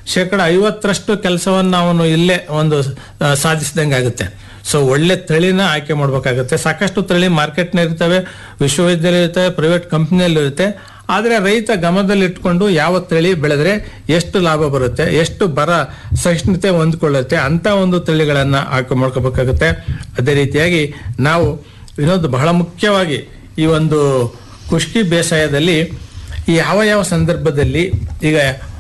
ಶೇಕಡ ಐವತ್ತರಷ್ಟು ಕೆಲಸವನ್ನು ಅವನು ಇಲ್ಲೇ ಒಂದು ಆ, ಸಾಧಿಸಿದಂಗೆ ಆಗುತ್ತೆ ಸೊ ಒಳ್ಳೆ ತಳಿನ ಆಯ್ಕೆ ಮಾಡ್ಬೇಕಾಗುತ್ತೆ ಸಾಕಷ್ಟು ತಳಿ ಮಾರ್ಕೆಟ್ನ ಇರ್ತವೆ ವಿಶ್ವವಿದ್ಯಾಲಯ ಇರ್ತವೆ ಪ್ರೈವೇಟ್ ಕಂಪ್ನಿಯಲ್ಲಿ ಇರುತ್ತೆ ಆದ್ರೆ ರೈತ ಗಮನದಲ್ಲಿ ಇಟ್ಕೊಂಡು ಯಾವ ತಳಿ ಬೆಳೆದ್ರೆ ಎಷ್ಟು ಲಾಭ ಬರುತ್ತೆ ಎಷ್ಟು ಬರ ಸಹಿಷ್ಣುತೆ ಹೊಂದ್ಕೊಳ್ಳುತ್ತೆ ಅಂತ ಒಂದು ತಳಿಗಳನ್ನ ಆಯ್ಕೆ ಮಾಡ್ಕೋಬೇಕಾಗುತ್ತೆ ಅದೇ ರೀತಿಯಾಗಿ ನಾವು ಇನ್ನೊಂದು ಬಹಳ ಮುಖ್ಯವಾಗಿ ಈ ಒಂದು ಕುಷ್ಕಿ ಬೇಸಾಯದಲ್ಲಿ ಯಾವ ಯಾವ ಸಂದರ್ಭದಲ್ಲಿ ಈಗ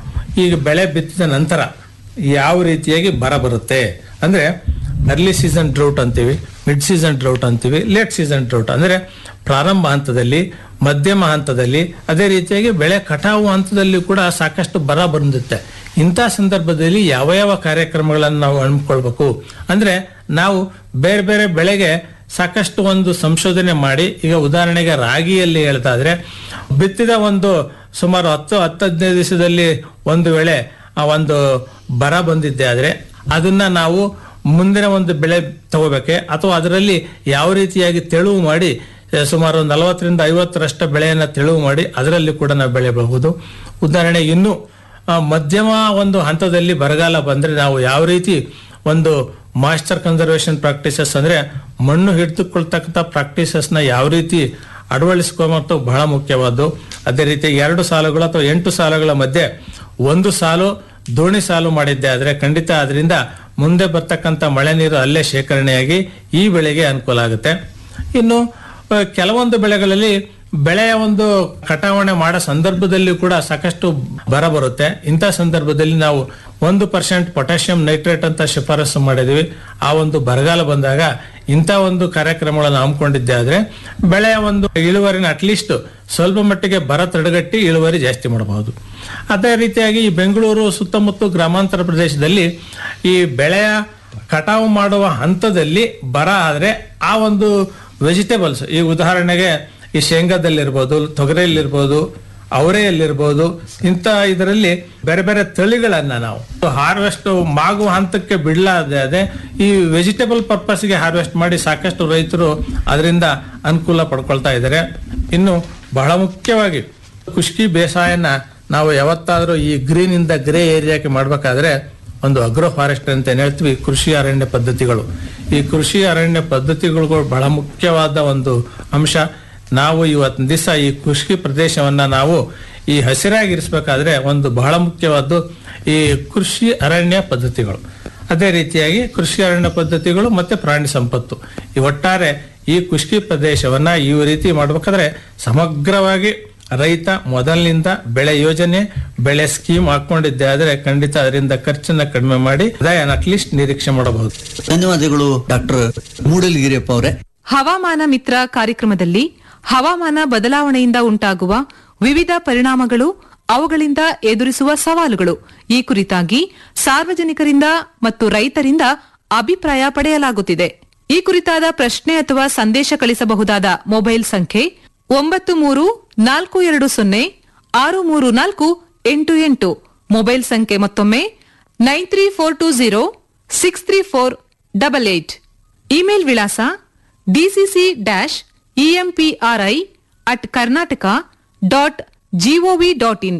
ಈಗ ಬೆಳೆ ಬಿತ್ತಿದ ನಂತರ ಯಾವ ರೀತಿಯಾಗಿ ಬರ ಬರುತ್ತೆ ಅಂದ್ರೆ ಅರ್ಲಿ ಸೀಸನ್ ಡ್ರೌಟ್ ಅಂತೀವಿ ಮಿಡ್ ಸೀಸನ್ ಡ್ರೌಟ್ ಅಂತೀವಿ ಲೇಟ್ ಸೀಸನ್ ಡ್ರೌಟ್ ಅಂದ್ರೆ ಪ್ರಾರಂಭ ಹಂತದಲ್ಲಿ ಮಧ್ಯಮ ಹಂತದಲ್ಲಿ ಅದೇ ರೀತಿಯಾಗಿ ಬೆಳೆ ಕಟಾವು ಹಂತದಲ್ಲಿ ಕೂಡ ಸಾಕಷ್ಟು ಬರ ಬಂದಿರುತ್ತೆ ಇಂಥ ಸಂದರ್ಭದಲ್ಲಿ ಯಾವ ಯಾವ ಕಾರ್ಯಕ್ರಮಗಳನ್ನು ನಾವು ಹಮ್ಮಿಕೊಳ್ಬೇಕು ಅಂದ್ರೆ ನಾವು ಬೇರೆ ಬೇರೆ ಬೆಳೆಗೆ ಸಾಕಷ್ಟು ಒಂದು ಸಂಶೋಧನೆ ಮಾಡಿ ಈಗ ಉದಾಹರಣೆಗೆ ರಾಗಿಯಲ್ಲಿ ಹೇಳ್ತಾದ್ರೆ ಬಿತ್ತಿದ ಒಂದು ಸುಮಾರು ಹತ್ತು ಹತ್ತು ಹದಿನೈದು ದಿವಸದಲ್ಲಿ ಒಂದು ವೇಳೆ ಆ ಒಂದು ಬರ ಬಂದಿದ್ದೆ ಆದ್ರೆ ಅದನ್ನ ನಾವು ಮುಂದಿನ ಒಂದು ಬೆಳೆ ತಗೋಬೇಕೆ ಅಥವಾ ಅದರಲ್ಲಿ ಯಾವ ರೀತಿಯಾಗಿ ತೆಳುವು ಮಾಡಿ ಆ, ಸುಮಾರು ನಲವತ್ತರಿಂದ ಐವತ್ತರಷ್ಟು ಬೆಳೆಯನ್ನ ತೆಳುವು ಮಾಡಿ ಅದರಲ್ಲಿ ಕೂಡ ನಾವು ಬೆಳೆಯಬಹುದು ಉದಾಹರಣೆ ಇನ್ನು ಆ, ಮಧ್ಯಮ ಒಂದು ಹಂತದಲ್ಲಿ ಬರಗಾಲ ಬಂದ್ರೆ ನಾವು ಯಾವ ರೀತಿ ಒಂದು ಮಾಸ್ಟರ್ ಕನ್ಸರ್ವೇಷನ್ ಪ್ರಾಕ್ಟೀಸಸ್ ಅಂದ್ರೆ ಮಣ್ಣು ಹಿಡಿದುಕೊಳ್ತಕ್ಕಂಥ ಪ್ರಾಕ್ಟೀಸಸ್ ನ ಯಾವ ರೀತಿ ಅಳವಡಿಸ್ಕೊಂಬತ್ತು ಬಹಳ ಮುಖ್ಯವಾದ್ದು ಅದೇ ರೀತಿ ಎರಡು ಸಾಲುಗಳು ಅಥವಾ ಎಂಟು ಸಾಲುಗಳ ಮಧ್ಯೆ ಒಂದು ಸಾಲು ದೋಣಿ ಸಾಲು ಮಾಡಿದ್ದೆ ಆದ್ರೆ ಖಂಡಿತ ಅದರಿಂದ ಮುಂದೆ ಬರ್ತಕ್ಕಂಥ ಮಳೆ ನೀರು ಅಲ್ಲೇ ಶೇಖರಣೆಯಾಗಿ ಈ ಬೆಳೆಗೆ ಅನುಕೂಲ ಆಗುತ್ತೆ ಇನ್ನು ಆ, ಕೆಲವೊಂದು ಬೆಳೆಗಳಲ್ಲಿ ಬೆಳೆಯ ಒಂದು ಕಟಾವಣೆ ಮಾಡೋ ಸಂದರ್ಭದಲ್ಲಿ ಕೂಡ ಸಾಕಷ್ಟು ಬರ ಬರುತ್ತೆ ಇಂಥ ಸಂದರ್ಭದಲ್ಲಿ ನಾವು ಒಂದು ಪರ್ಸೆಂಟ್ ಪೊಟ್ಯಾಷಿಯಂ ನೈಟ್ರೇಟ್ ಅಂತ ಶಿಫಾರಸು ಮಾಡಿದ್ವಿ ಆ ಒಂದು ಬರಗಾಲ ಬಂದಾಗ ಇಂಥ ಒಂದು ಕಾರ್ಯಕ್ರಮಗಳನ್ನು ಹಮ್ಮಿಕೊಂಡಿದ್ದೆ ಆದ್ರೆ ಬೆಳೆಯ ಒಂದು ಇಳುವರಿನ ಅಟ್ಲೀಸ್ಟ್ ಸ್ವಲ್ಪ ಮಟ್ಟಿಗೆ ಬರ ತಡೆಗಟ್ಟಿ ಇಳುವರಿ ಜಾಸ್ತಿ ಮಾಡಬಹುದು ಅದೇ ರೀತಿಯಾಗಿ ಈ ಬೆಂಗಳೂರು ಸುತ್ತಮುತ್ತ ಗ್ರಾಮಾಂತರ ಪ್ರದೇಶದಲ್ಲಿ ಈ ಬೆಳೆಯ ಕಟಾವು ಮಾಡುವ ಹಂತದಲ್ಲಿ ಬರ ಆದ್ರೆ ಆ ಒಂದು ವೆಜಿಟೇಬಲ್ಸ್ ಈ ಉದಾಹರಣೆಗೆ ಈ ಶೇಂಗಾದಲ್ಲಿರ್ಬೋದು ತೊಗರಿಯಲ್ಲಿರ್ಬೋದು ಅವರೆಯಲ್ಲಿರ್ಬೋದು ಇಂಥ ಇದರಲ್ಲಿ ಬೇರೆ ಬೇರೆ ತಳಿಗಳನ್ನ ನಾವು ಹಾರ್ವೆಸ್ಟ್ ಮಾಗುವ ಹಂತಕ್ಕೆ ಬಿಡಲಾದೆ ಅದೇ ಈ ವೆಜಿಟೇಬಲ್ ಪರ್ಪಸ್ಗೆ ಹಾರ್ವೆಸ್ಟ್ ಮಾಡಿ ಸಾಕಷ್ಟು ರೈತರು ಅದರಿಂದ ಅನುಕೂಲ ಪಡ್ಕೊಳ್ತಾ ಇದ್ದಾರೆ ಇನ್ನು ಬಹಳ ಮುಖ್ಯವಾಗಿ ಖುಷ್ಕಿ ಬೇಸಾಯನ ನಾವು ಯಾವತ್ತಾದ್ರೂ ಈ ಗ್ರೀನ್ ಇಂದ ಗ್ರೇ ಏರಿಯಾಕ್ಕೆ ಮಾಡ್ಬೇಕಾದ್ರೆ ಒಂದು ಅಗ್ರೋ ಫಾರೆಸ್ಟ್ ಅಂತ ಏನ್ ಹೇಳ್ತೀವಿ ಕೃಷಿ ಅರಣ್ಯ ಪದ್ಧತಿಗಳು ಈ ಕೃಷಿ ಅರಣ್ಯ ಪದ್ಧತಿಗಳು ಬಹಳ ಮುಖ್ಯವಾದ ಒಂದು ಅಂಶ ನಾವು ಇವತ್ತಿನ ದಿವಸ ಈ ಕೃಷಿ ಪ್ರದೇಶವನ್ನ ನಾವು ಈ ಹಸಿರಾಗಿರಿಸಬೇಕಾದ್ರೆ ಒಂದು ಬಹಳ ಮುಖ್ಯವಾದ್ದು ಈ ಕೃಷಿ ಅರಣ್ಯ ಪದ್ಧತಿಗಳು ಅದೇ ರೀತಿಯಾಗಿ ಕೃಷಿ ಅರಣ್ಯ ಪದ್ಧತಿಗಳು ಮತ್ತೆ ಪ್ರಾಣಿ ಸಂಪತ್ತು ಈ ಒಟ್ಟಾರೆ ಈ ಕೃಷಿ ಪ್ರದೇಶವನ್ನ ಈ ರೀತಿ ಮಾಡ್ಬೇಕಾದ್ರೆ ಸಮಗ್ರವಾಗಿ ರೈತ ಮೊದಲಿನಿಂದ ಬೆಳೆ ಯೋಜನೆ ಬೆಳೆ ಸ್ಕೀಮ್ ಹಾಕೊಂಡಿದ್ದೆ ಆದ್ರೆ ಖಂಡಿತ ಅದರಿಂದ ಖರ್ಚನ್ನ ಕಡಿಮೆ ಮಾಡಿ ಆದಾಯನ ಅಟ್ಲೀಸ್ಟ್ ನಿರೀಕ್ಷೆ ಮಾಡಬಹುದು ಧನ್ಯವಾದಗಳು ಡಾಕ್ಟರ್ ಮೂಡಲಗಿರಿಯಪ್ಪ ಅವರೇ ಹವಾಮಾನ ಮಿತ್ರ ಕಾರ್ಯಕ್ರಮದಲ್ಲಿ ಹವಾಮಾನ ಬದಲಾವಣೆಯಿಂದ ಉಂಟಾಗುವ ವಿವಿಧ ಪರಿಣಾಮಗಳು ಅವುಗಳಿಂದ ಎದುರಿಸುವ ಸವಾಲುಗಳು ಈ ಕುರಿತಾಗಿ ಸಾರ್ವಜನಿಕರಿಂದ ಮತ್ತು ರೈತರಿಂದ ಅಭಿಪ್ರಾಯ ಪಡೆಯಲಾಗುತ್ತಿದೆ ಈ ಕುರಿತಾದ ಪ್ರಶ್ನೆ ಅಥವಾ ಸಂದೇಶ ಕಳಿಸಬಹುದಾದ ಮೊಬೈಲ್ ಸಂಖ್ಯೆ ಒಂಬತ್ತು ಮೂರು ನಾಲ್ಕು ಎರಡು ಸೊನ್ನೆ ಆರು ಮೂರು ನಾಲ್ಕು ಎಂಟು ಎಂಟು ಮೊಬೈಲ್ ಸಂಖ್ಯೆ ಮತ್ತೊಮ್ಮೆ nine three four two zero six three four double eight email ವಿಳಾಸ DCC dash EMPRI at Karnataka dot GOV dot in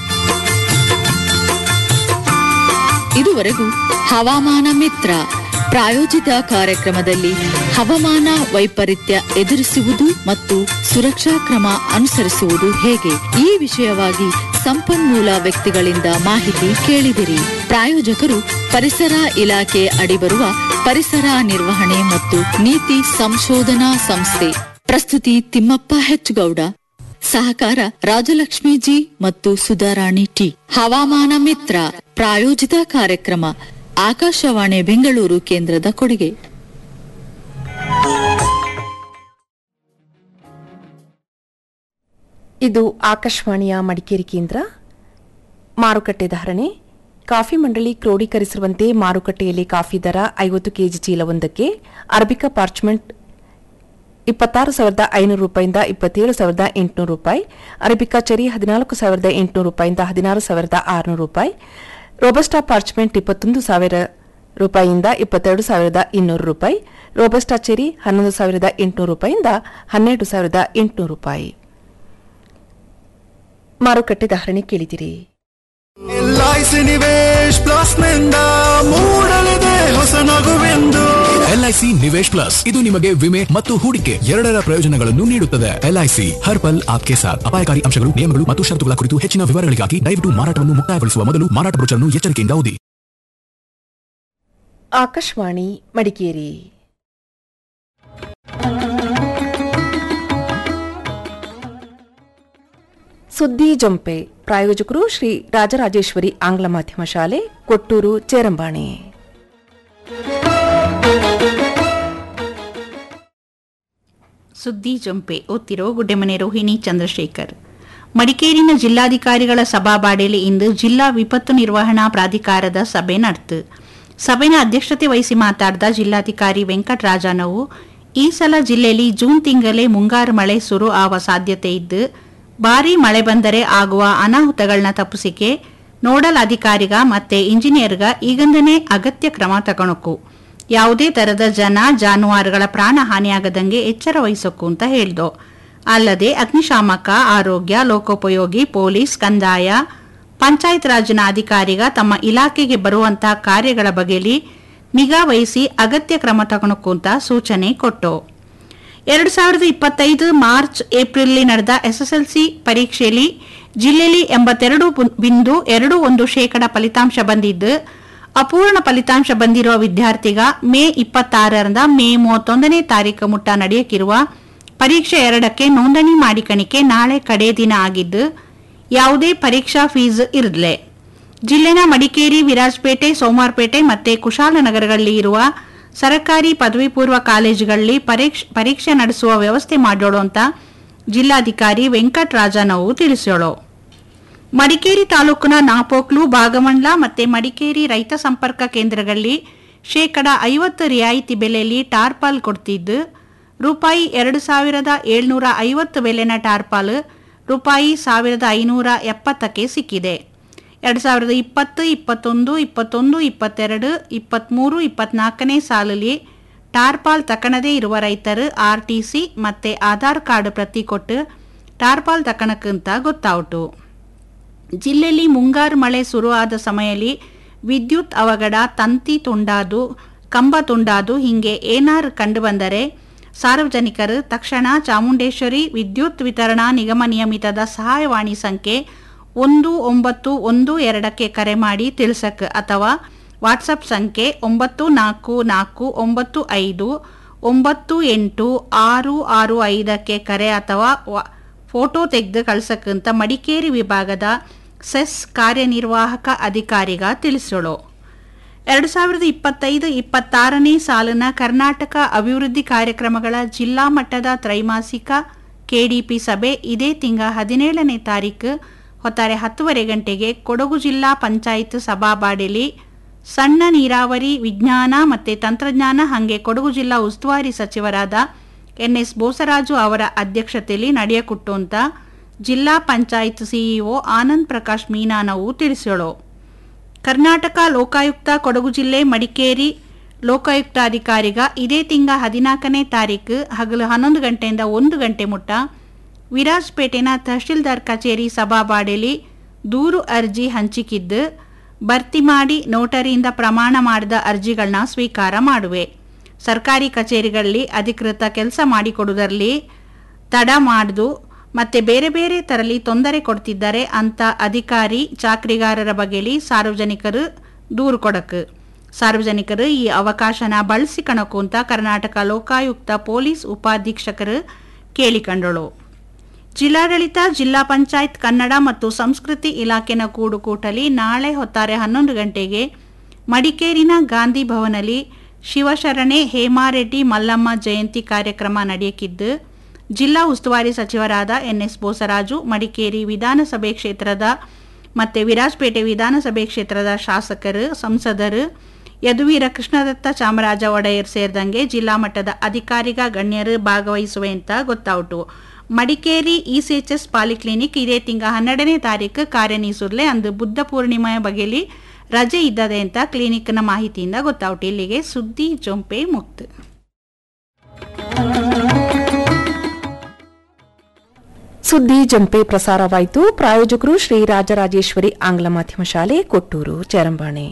ಇದುವರೆಗೂ ಹವಾಮಾನ ಮಿತ್ರ ಪ್ರಾಯೋಜಿತ ಕಾರ್ಯಕ್ರಮದಲ್ಲಿ ಹವಾಮಾನ ವೈಪರೀತ್ಯ ಎದುರಿಸುವುದು ಮತ್ತು ಸುರಕ್ಷಾ ಕ್ರಮ ಅನುಸರಿಸುವುದು ಹೇಗೆ ಈ ವಿಷಯವಾಗಿ ಸಂಪನ್ಮೂಲ ವ್ಯಕ್ತಿಗಳಿಂದ ಮಾಹಿತಿ ಕೇಳಿದಿರಿ ಪ್ರಾಯೋಜಕರು ಪರಿಸರ ಇಲಾಖೆ ಅಡಿಬರುವ ಪರಿಸರ ನಿರ್ವಹಣೆ ಮತ್ತು ನೀತಿ ಸಂಶೋಧನಾ ಸಂಸ್ಥೆ ಪ್ರಸ್ತುತಿ ತಿಮ್ಮಪ್ಪ ಹೆಚ್ಗೌಡ ಸಹಕಾರ ರಾಜಲಕ್ಷ್ಮಿ ಜಿ ಮತ್ತು ಸುಧಾರಾಣಿ ಟಿ ಹವಾಮಾನ ಮಿತ್ರ ಪ್ರಾಯೋಜಿತ ಕಾರ್ಯಕ್ರಮ ಆಕಾಶವಾಣಿ ಬೆಂಗಳೂರು ಕೇಂದ್ರದ ಕೊಡುಗೆ ಇದು ಆಕಾಶವಾಣಿಯ ಮಡಿಕೇರಿ ಕೇಂದ್ರ ಮಾರುಕಟ್ಟೆ ಧಾರಣೆ ಕಾಫಿ ಮಂಡಳಿ ಕ್ರೋಢೀಕರಿಸಿರುವಂತೆ ಮಾರುಕಟ್ಟೆಯಲ್ಲಿ ಕಾಫಿ ದರ ಐವತ್ತು ಕೆಜಿ ಚೀಲವೊಂದಕ್ಕೆ ಅರಬಿಕಾ ಪಾರ್ಚ್ಮೆಂಟ್ ಇಪ್ಪತ್ತಾರು ಸಾವಿರದ ಐನೂರು ರೂಪಾಯಿಂದ ಇಪ್ಪತ್ತೇಳು ಸಾವಿರದ ಎಂಟುನೂರು ರೂಪಾಯಿ ಅರಬಿಕಾ ಚೆರಿ ಹದಿನಾಲ್ಕು ಸಾವಿರದ ಎಂಟುನೂರು ರೂಪಾಯಿಂದ ಹದಿನಾರು ಸಾವಿರದ ಆರುನೂರು ರೂಪಾಯಿ ರೋಬಸ್ಟಾ ಪಾರ್ಚ್ಮೆಂಟ್ ಇಪ್ಪತ್ತೊಂದು ಸಾವಿರ ರೂಪಾಯಿಯಿಂದ ಇಪ್ಪತ್ತೆರಡು ಸಾವಿರದ ಇನ್ನೂರು ರೂಪಾಯಿ ರೋಬಸ್ಟಾ ಚೆರಿ ಹನ್ನೊಂದು ಸಾವಿರದ ಎಂಟುನೂರು ರೂಪಾಯಿಯಿಂದ ಹನ್ನೆರಡು ಸಾವಿರದ ಎಂಟುನೂರು ರೂಪಾಯಿ ಮಾರುಕಟ್ಟೆ ಧಾರಣೆ ಕೇಳಿದಿರಿ ಎಲ್ಲಾ ಎಲ್ಐಸಿ ನಿವೇಶ್ ಪ್ಲಸ್ ನಿಂದ ಮೂಡಲಿದೆ ಹೊಸ ನಗುವೆಂದು ಎಲ್ಐಸಿ ನಿವೇಶ್ ಪ್ಲಸ್ ಇದು ನಿಮಗೆ ವಿಮೆ ಮತ್ತು ಹೂಡಿಕೆ ಎರಡರ ಪ್ರಯೋಜನಗಳನ್ನು ನೀಡುತ್ತದೆ ಎಲ್ಐಸಿ ಹರ್ ಪಲ್ ಆಪ್ಕೆ ಸಾಥ್ ಅಪಾಯಕಾರಿ ಅಂಶಗಳು ನಿಯಮಗಳು ಮತ್ತು ಷರತ್ತುಗಳ ಕುರಿತು ಹೆಚ್ಚಿನ ವಿವರಗಳಿಗಾಗಿ ದಯವಿಟ್ಟು ಮಾರಾಟವನ್ನು ಮುಕ್ತಾಯಗೊಳಿಸುವ ಮೊದಲು ಮಾರಾಟ ಬ್ರೋಚರ್ನ್ನು ಎಚ್ಚರಿಕೆಯಿಂದ ಓದಿ ಆಕಾಶವಾಣಿ ಮಡಿಕೇರಿ ಸುದ್ದಿ ಜೊಂಪೆ ಪ್ರಾಯೋಜಕರು ಶ್ರೀ ರಾಜರಾಜೇಶ್ವರಿ ಆಂಗ್ಲ ಮಾಧ್ಯಮ ಶಾಲೆ ಕೊಟ್ಟೂರು ಚೇರಂಬಾಣೆ ಸುದ್ದಿ ಜಂಪೆ ಓದ್ತಿರೋ ಗುಡ್ಡೆಮನೆ ರೋಹಿಣಿ ಚಂದ್ರಶೇಖರ್ ಮಡಿಕೇರಿನ ಜಿಲ್ಲಾಧಿಕಾರಿಗಳ ಸಭಾಬಾಡೆಯಲ್ಲಿ ಇಂದು ಜಿಲ್ಲಾ ವಿಪತ್ತು ನಿರ್ವಹಣಾ ಪ್ರಾಧಿಕಾರದ ಸಭೆ ನಡೆತು ಸಭೆನ ಅಧ್ಯಕ್ಷತೆ ವಹಿಸಿ ಮಾತಾಡಿದ ಜಿಲ್ಲಾಧಿಕಾರಿ ವೆಂಕಟರಾಜನವು ಈ ಸಲ ಜಿಲ್ಲೆಯಲ್ಲಿ ಜೂನ್ ತಿಂಗಳೇ ಮುಂಗಾರು ಮಳೆ ಶುರು ಆವ ಸಾಧ್ಯತೆ ಇದ್ದು ಭಾರೀ ಮಳೆ ಬಂದರೆ ಆಗುವ ಅನಾಹುತಗಳನ್ನ ತಪ್ಪಿಸಿಕೆ ನೋಡಲ್ ಅಧಿಕಾರಿಗ ಮತ್ತೆ ಇಂಜಿನಿಯರ್ಗ ಈಗಂದನೇ ಅಗತ್ಯ ಕ್ರಮ ತಗೊಳಕು ಯಾವುದೇ ತರದ ಜನ ಜಾನುವಾರುಗಳ ಪ್ರಾಣ ಹಾನಿಯಾಗದಂಗೆ ಎಚ್ಚರ ವಹಿಸೋಕು ಅಂತ ಹೇಳ್ದು ಅಲ್ಲದೆ ಅಗ್ನಿಶಾಮಕ ಆರೋಗ್ಯ ಲೋಕೋಪಯೋಗಿ ಪೊಲೀಸ್ ಕಂದಾಯ ಪಂಚಾಯತ್ ರಾಜ್ನ ಅಧಿಕಾರಿಗ ತಮ್ಮ ಇಲಾಖೆಗೆ ಬರುವಂತಹ ಕಾರ್ಯಗಳ ಬಗೆಯಲ್ಲಿ ನಿಗಾ ವಹಿಸಿ ಅಗತ್ಯ ಕ್ರಮ ತಗೊಳಕು ಅಂತ ಸೂಚನೆ ಕೊಟ್ಟು ಎರಡು ಸಾವಿರದ ಇಪ್ಪತ್ತೈದು ಮಾರ್ಚ್ ಏಪ್ರಿಲ್ ನಡೆದ ಎಸ್ಎಸ್ಎಲ್ಸಿ ಪರೀಕ್ಷೆಯಲ್ಲಿ ಜಿಲ್ಲೆಯಲ್ಲಿ ಎಂಬತ್ತೆರಡು ಬು- ಬಿಂದು ಎರಡು ಒಂದು ಶೇಕಡ ಫಲಿತಾಂಶ ಬಂದಿದ್ದು ಅಪೂರ್ಣ ಫಲಿತಾಂಶ ಬಂದಿರುವ ವಿದ್ಯಾರ್ಥಿಗ ಮೇ ಇಪ್ಪತ್ತಾರರಿಂದ ಮೇ ಮೂವತ್ತೊಂದನೇ ತಾರೀಕು ಮುಟ್ಟ ನಡೆಯಕ್ಕಿರುವ ಪರೀಕ್ಷೆ ಎರಡಕ್ಕೆ ನೋಂದಣಿ ಮಾಡಿಕಣಿಕೆ ನಾಳೆ ಕಡೆ ದಿನ ಆಗಿದ್ದು ಯಾವುದೇ ಪರೀಕ್ಷಾ ಫೀಸ್ ಇರಲಿಲ್ಲ ಜಿಲ್ಲೆನ ಮಡಿಕೇರಿ ವಿರಾಜಪೇಟೆ ಸೋಮಾರ್ಪೇಟೆ ಮತ್ತೆ ಕುಶಾಲನಗರಗಳಲ್ಲಿ ಇರುವ ಸರ್ಕಾರಿ ಪದವಿ ಪೂರ್ವ ಕಾಲೇಜುಗಳಲ್ಲಿ ಪರೀಕ್ಷೆ ಪರೀಕ್ಷೆ ನಡೆಸುವ ವ್ಯವಸ್ಥೆ ಮಾಡೋಳು ಅಂತ ಜಿಲ್ಲಾಧಿಕಾರಿ ವೆಂಕಟರಾಜನವು ತಿಳಿಸೋಳು ಮಡಿಕೇರಿ ತಾಲೂಕಿನ ನಾಪೋಕ್ಲು ಭಾಗಮಂಡ್ಲ ಮತ್ತೆ ಮಡಿಕೇರಿ ರೈತ ಸಂಪರ್ಕ ಕೇಂದ್ರಗಳಲ್ಲಿ ಶೇಕಡ ಐವತ್ತು ರಿಯಾಯಿತಿ ಬೆಲೆಯಲ್ಲಿ ಟಾರ್ಪಾಲ್ ಕೊಡ್ತಿದ್ದು ರೂಪಾಯಿ ಎರಡು ಸಾವಿರದ ಏಳ್ನೂರ ಐವತ್ತು ಬೆಲೆನ ಟಾರ್ಪಾಲ್ ರೂಪಾಯಿ ಸಾವಿರದ ಐನೂರ ಎಪ್ಪತ್ತಕ್ಕೆ ಸಿಕ್ಕಿದೆ ಎರಡು ಸಾವಿರದ ಇಪ್ಪತ್ತು ಇಪ್ಪತ್ತೊಂದು ಇಪ್ಪತ್ತೊಂದು ಇಪ್ಪತ್ತೆರಡು ಇಪ್ಪತ್ತ್ಮೂರು ಇಪ್ಪತ್ನಾಲ್ಕನೇ ಸಾಲಲ್ಲಿ ಟಾರ್ಪಾಲ್ ತಕಣದೇ ಇರುವ ರೈತರು ಆರ್ಟಿಸಿ ಮತ್ತೆ ಆಧಾರ್ ಕಾರ್ಡ್ ಪ್ರತಿ ಕೊಟ್ಟು ಟಾರ್ಪಾಲ್ ತಕಣಕ್ಕಂತ ಗೊತ್ತಾಯಿತು ಜಿಲ್ಲೆಯಲ್ಲಿ ಮುಂಗಾರು ಮಳೆ ಶುರುವಾದ ಸಮಯದಲ್ಲಿ ವಿದ್ಯುತ್ ಅವಘಡ ತಂತಿ ತುಂಡಾದು ಕಂಬ ತುಂಡಾದು ಹೀಗೆ ಏನಾರು ಕಂಡುಬಂದರೆ ಸಾರ್ವಜನಿಕರು ತಕ್ಷಣ ಚಾಮುಂಡೇಶ್ವರಿ ವಿದ್ಯುತ್ ವಿತರಣಾ ನಿಗಮ ನಿಯಮಿತದ ಸಹಾಯವಾಣಿ ಸಂಖ್ಯೆ ಒಂದು ಒಂಬತ್ತು ಒಂದು ಎರಡಕ್ಕೆ ಕರೆ ಮಾಡಿ ತಿಳಿಸಕ್ ಅಥವಾ ವಾಟ್ಸಪ್ ಸಂಖ್ಯೆ ಒಂಬತ್ತು ನಾಲ್ಕು ನಾಲ್ಕು ಒಂಬತ್ತು ಐದು ಒಂಬತ್ತು ಎಂಟು ಆರು ಆರು ಐದಕ್ಕೆ ಕರೆ ಅಥವಾ ವ- ಫೋಟೋ ತೆಗೆದು ಕಳ್ಸಕ್ಕಂತ ಮಡಿಕೇರಿ ವಿಭಾಗದ ಸೆಸ್ ಕಾರ್ಯನಿರ್ವಾಹಕ ಅಧಿಕಾರಿಗ ತಿಳಿಸೋಳು ಎರಡು ಸಾವಿರದ ಇಪ್ಪತ್ತೈದು ಇಪ್ಪತ್ತಾರನೇ ಸಾಲಿನ ಕರ್ನಾಟಕ ಅಭಿವೃದ್ಧಿ ಕಾರ್ಯಕ್ರಮಗಳ ಜಿಲ್ಲಾ ಮಟ್ಟದ ತ್ರೈಮಾಸಿಕ ಕೆಡಿಪಿ ಸಭೆ ಇದೇ ತಿಂಗಳ ಹದಿನೇಳನೇ ತಾರೀಕು ಹೊತ್ತಾರೆ ಹತ್ತುವರೆ ಗಂಟೆಗೆ ಕೊಡಗು ಜಿಲ್ಲಾ ಪಂಚಾಯತ್ ಸಭಾಬಾಡೆಲಿ ಸಣ್ಣ ನೀರಾವರಿ ವಿಜ್ಞಾನ ಮತ್ತು ತಂತ್ರಜ್ಞಾನ ಹಾಗೆ ಕೊಡಗು ಜಿಲ್ಲಾ ಉಸ್ತುವಾರಿ ಸಚಿವರಾದ ಎನ್ಎಸ್ ಬೋಸರಾಜು ಅವರ ಅಧ್ಯಕ್ಷತೆಯಲ್ಲಿ ನಡೆಯಕುಟ್ಟು ಅಂತ ಜಿಲ್ಲಾ ಪಂಚಾಯತ್ ಸಿಇಒ ಆನಂದ್ ಪ್ರಕಾಶ್ ಮೀನಾನವು ತಿಳಿಸೋಳು ಕರ್ನಾಟಕ ಲೋಕಾಯುಕ್ತ ಕೊಡಗು ಜಿಲ್ಲೆ ಮಡಿಕೇರಿ ಲೋಕಾಯುಕ್ತಾಧಿಕಾರಿಗ ಇದೇ ತಿಂಗಳ ಹದಿನಾಲ್ಕನೇ ತಾರೀಕು ಹಗಲು ಹನ್ನೊಂದು ಗಂಟೆಯಿಂದ ಒಂದು ಗಂಟೆ ಮುಟ್ಟ ವಿರಾಜ್ಪೇಟೆನ ತಹಶೀಲ್ದಾರ್ ಕಚೇರಿ ಸಭಾಬಾಡೆಲಿ ದೂರು ಅರ್ಜಿ ಹಂಚಿಕಿದ್ದು ಭರ್ತಿ ಮಾಡಿ ನೋಟರಿಯಿಂದ ಪ್ರಮಾಣ ಮಾಡಿದ ಅರ್ಜಿಗಳನ್ನ ಸ್ವೀಕಾರ ಮಾಡುವೆ ಸರ್ಕಾರಿ ಕಚೇರಿಗಳಲ್ಲಿ ಅಧಿಕೃತ ಕೆಲಸ ಮಾಡಿಕೊಡುವುದರಲ್ಲಿ ತಡ ಮಾಡುದು ಮತ್ತೆ ಬೇರೆ ಬೇರೆ ತರಲಿ ತೊಂದರೆ ಕೊಡ್ತಿದ್ದಾರೆ ಅಂತ ಅಧಿಕಾರಿ ಚಾಕ್ರಿಗಾರರ ಬಗೆಲಿ ಸಾರ್ವಜನಿಕರು ದೂರು ಕೊಡಕು ಸಾರ್ವಜನಿಕರು ಈ ಅವಕಾಶನ ಬಳಸಿಕಣಕು ಅಂತ ಕರ್ನಾಟಕ ಲೋಕಾಯುಕ್ತ ಪೊಲೀಸ್ ಉಪಾಧೀಕ್ಷಕರು ಕೇಳಿಕೊಂಡಳು ಜಿಲ್ಲಾಡಳಿತ ಜಿಲ್ಲಾ ಪಂಚಾಯತ್ ಕನ್ನಡ ಮತ್ತು ಸಂಸ್ಕೃತಿ ಇಲಾಖೆನ ಕೂಡುಕೂಟಲಿ ನಾಳೆ ಹೊತ್ತಾರೆ ಹನ್ನೊಂದು ಗಂಟೆಗೆ ಮಡಿಕೇರಿನ ಗಾಂಧಿ ಭವನಲ್ಲಿ ಶಿವಶರಣೆ ಹೇಮಾರೆಡ್ಡಿ ಮಲ್ಲಮ್ಮ ಜಯಂತಿ ಕಾರ್ಯಕ್ರಮ ನಡೆಯಕ್ಕಿದ್ದು ಜಿಲ್ಲಾ ಉಸ್ತುವಾರಿ ಸಚಿವರಾದ ಎನ್ಎಸ್ ಬೋಸರಾಜು ಮಡಿಕೇರಿ ವಿಧಾನಸಭೆ ಕ್ಷೇತ್ರದ ಮತ್ತೆ ವಿರಾಜಪೇಟೆ ವಿಧಾನಸಭೆ ಕ್ಷೇತ್ರದ ಶಾಸಕರು ಸಂಸದರು ಯದುವೀರ ಕೃಷ್ಣದತ್ತ ಚಾಮರಾಜ ಒಡೆಯರ್ ಸೇರಿದಂಗೆ ಜಿಲ್ಲಾ ಮಟ್ಟದ ಅಧಿಕಾರಿಗ ಗಣ್ಯರು ಭಾಗವಹಿಸುವೆ ಅಂತ ಗೊತ್ತಾಯಿತು ಮಡಿಕೇರಿ ಇಸಿಎಚ್ಎಸ್ ಪಾಲಿಕ್ಲಿನಿಕ್ ಇದೇ ತಿಂಗಳ ಹನ್ನೆರಡನೇ ತಾರೀಕು ಕಾರ್ಯನಿರ್ವಹಿಸಲೇ ಅಂದು ಬುದ್ಧ ಪೂರ್ಣಿಮೆಯ ಬಗೆಯಲ್ಲಿ ರಜೆ ಇದ್ದದೆ ಅಂತ ಕ್ಲಿನಿಕ್ನ ಮಾಹಿತಿಯಿಂದ ಗೊತ್ತಾಯಿತು ಇಲ್ಲಿಗೆ ಸುದ್ದಿ ಜೊಂಪೆ ಮುಕ್ತು ಸುದ್ದಿ ಜಂಪೆ ಪ್ರಸಾರವಾಯಿತು ಪ್ರಾಯೋಜಕರು ಶ್ರೀ ರಾಜರಾಜೇಶ್ವರಿ ಆಂಗ್ಲ ಮಾಧ್ಯಮ ಶಾಲೆ ಕೊಟ್ಟೂರು ಚರಂಬಾಣೆ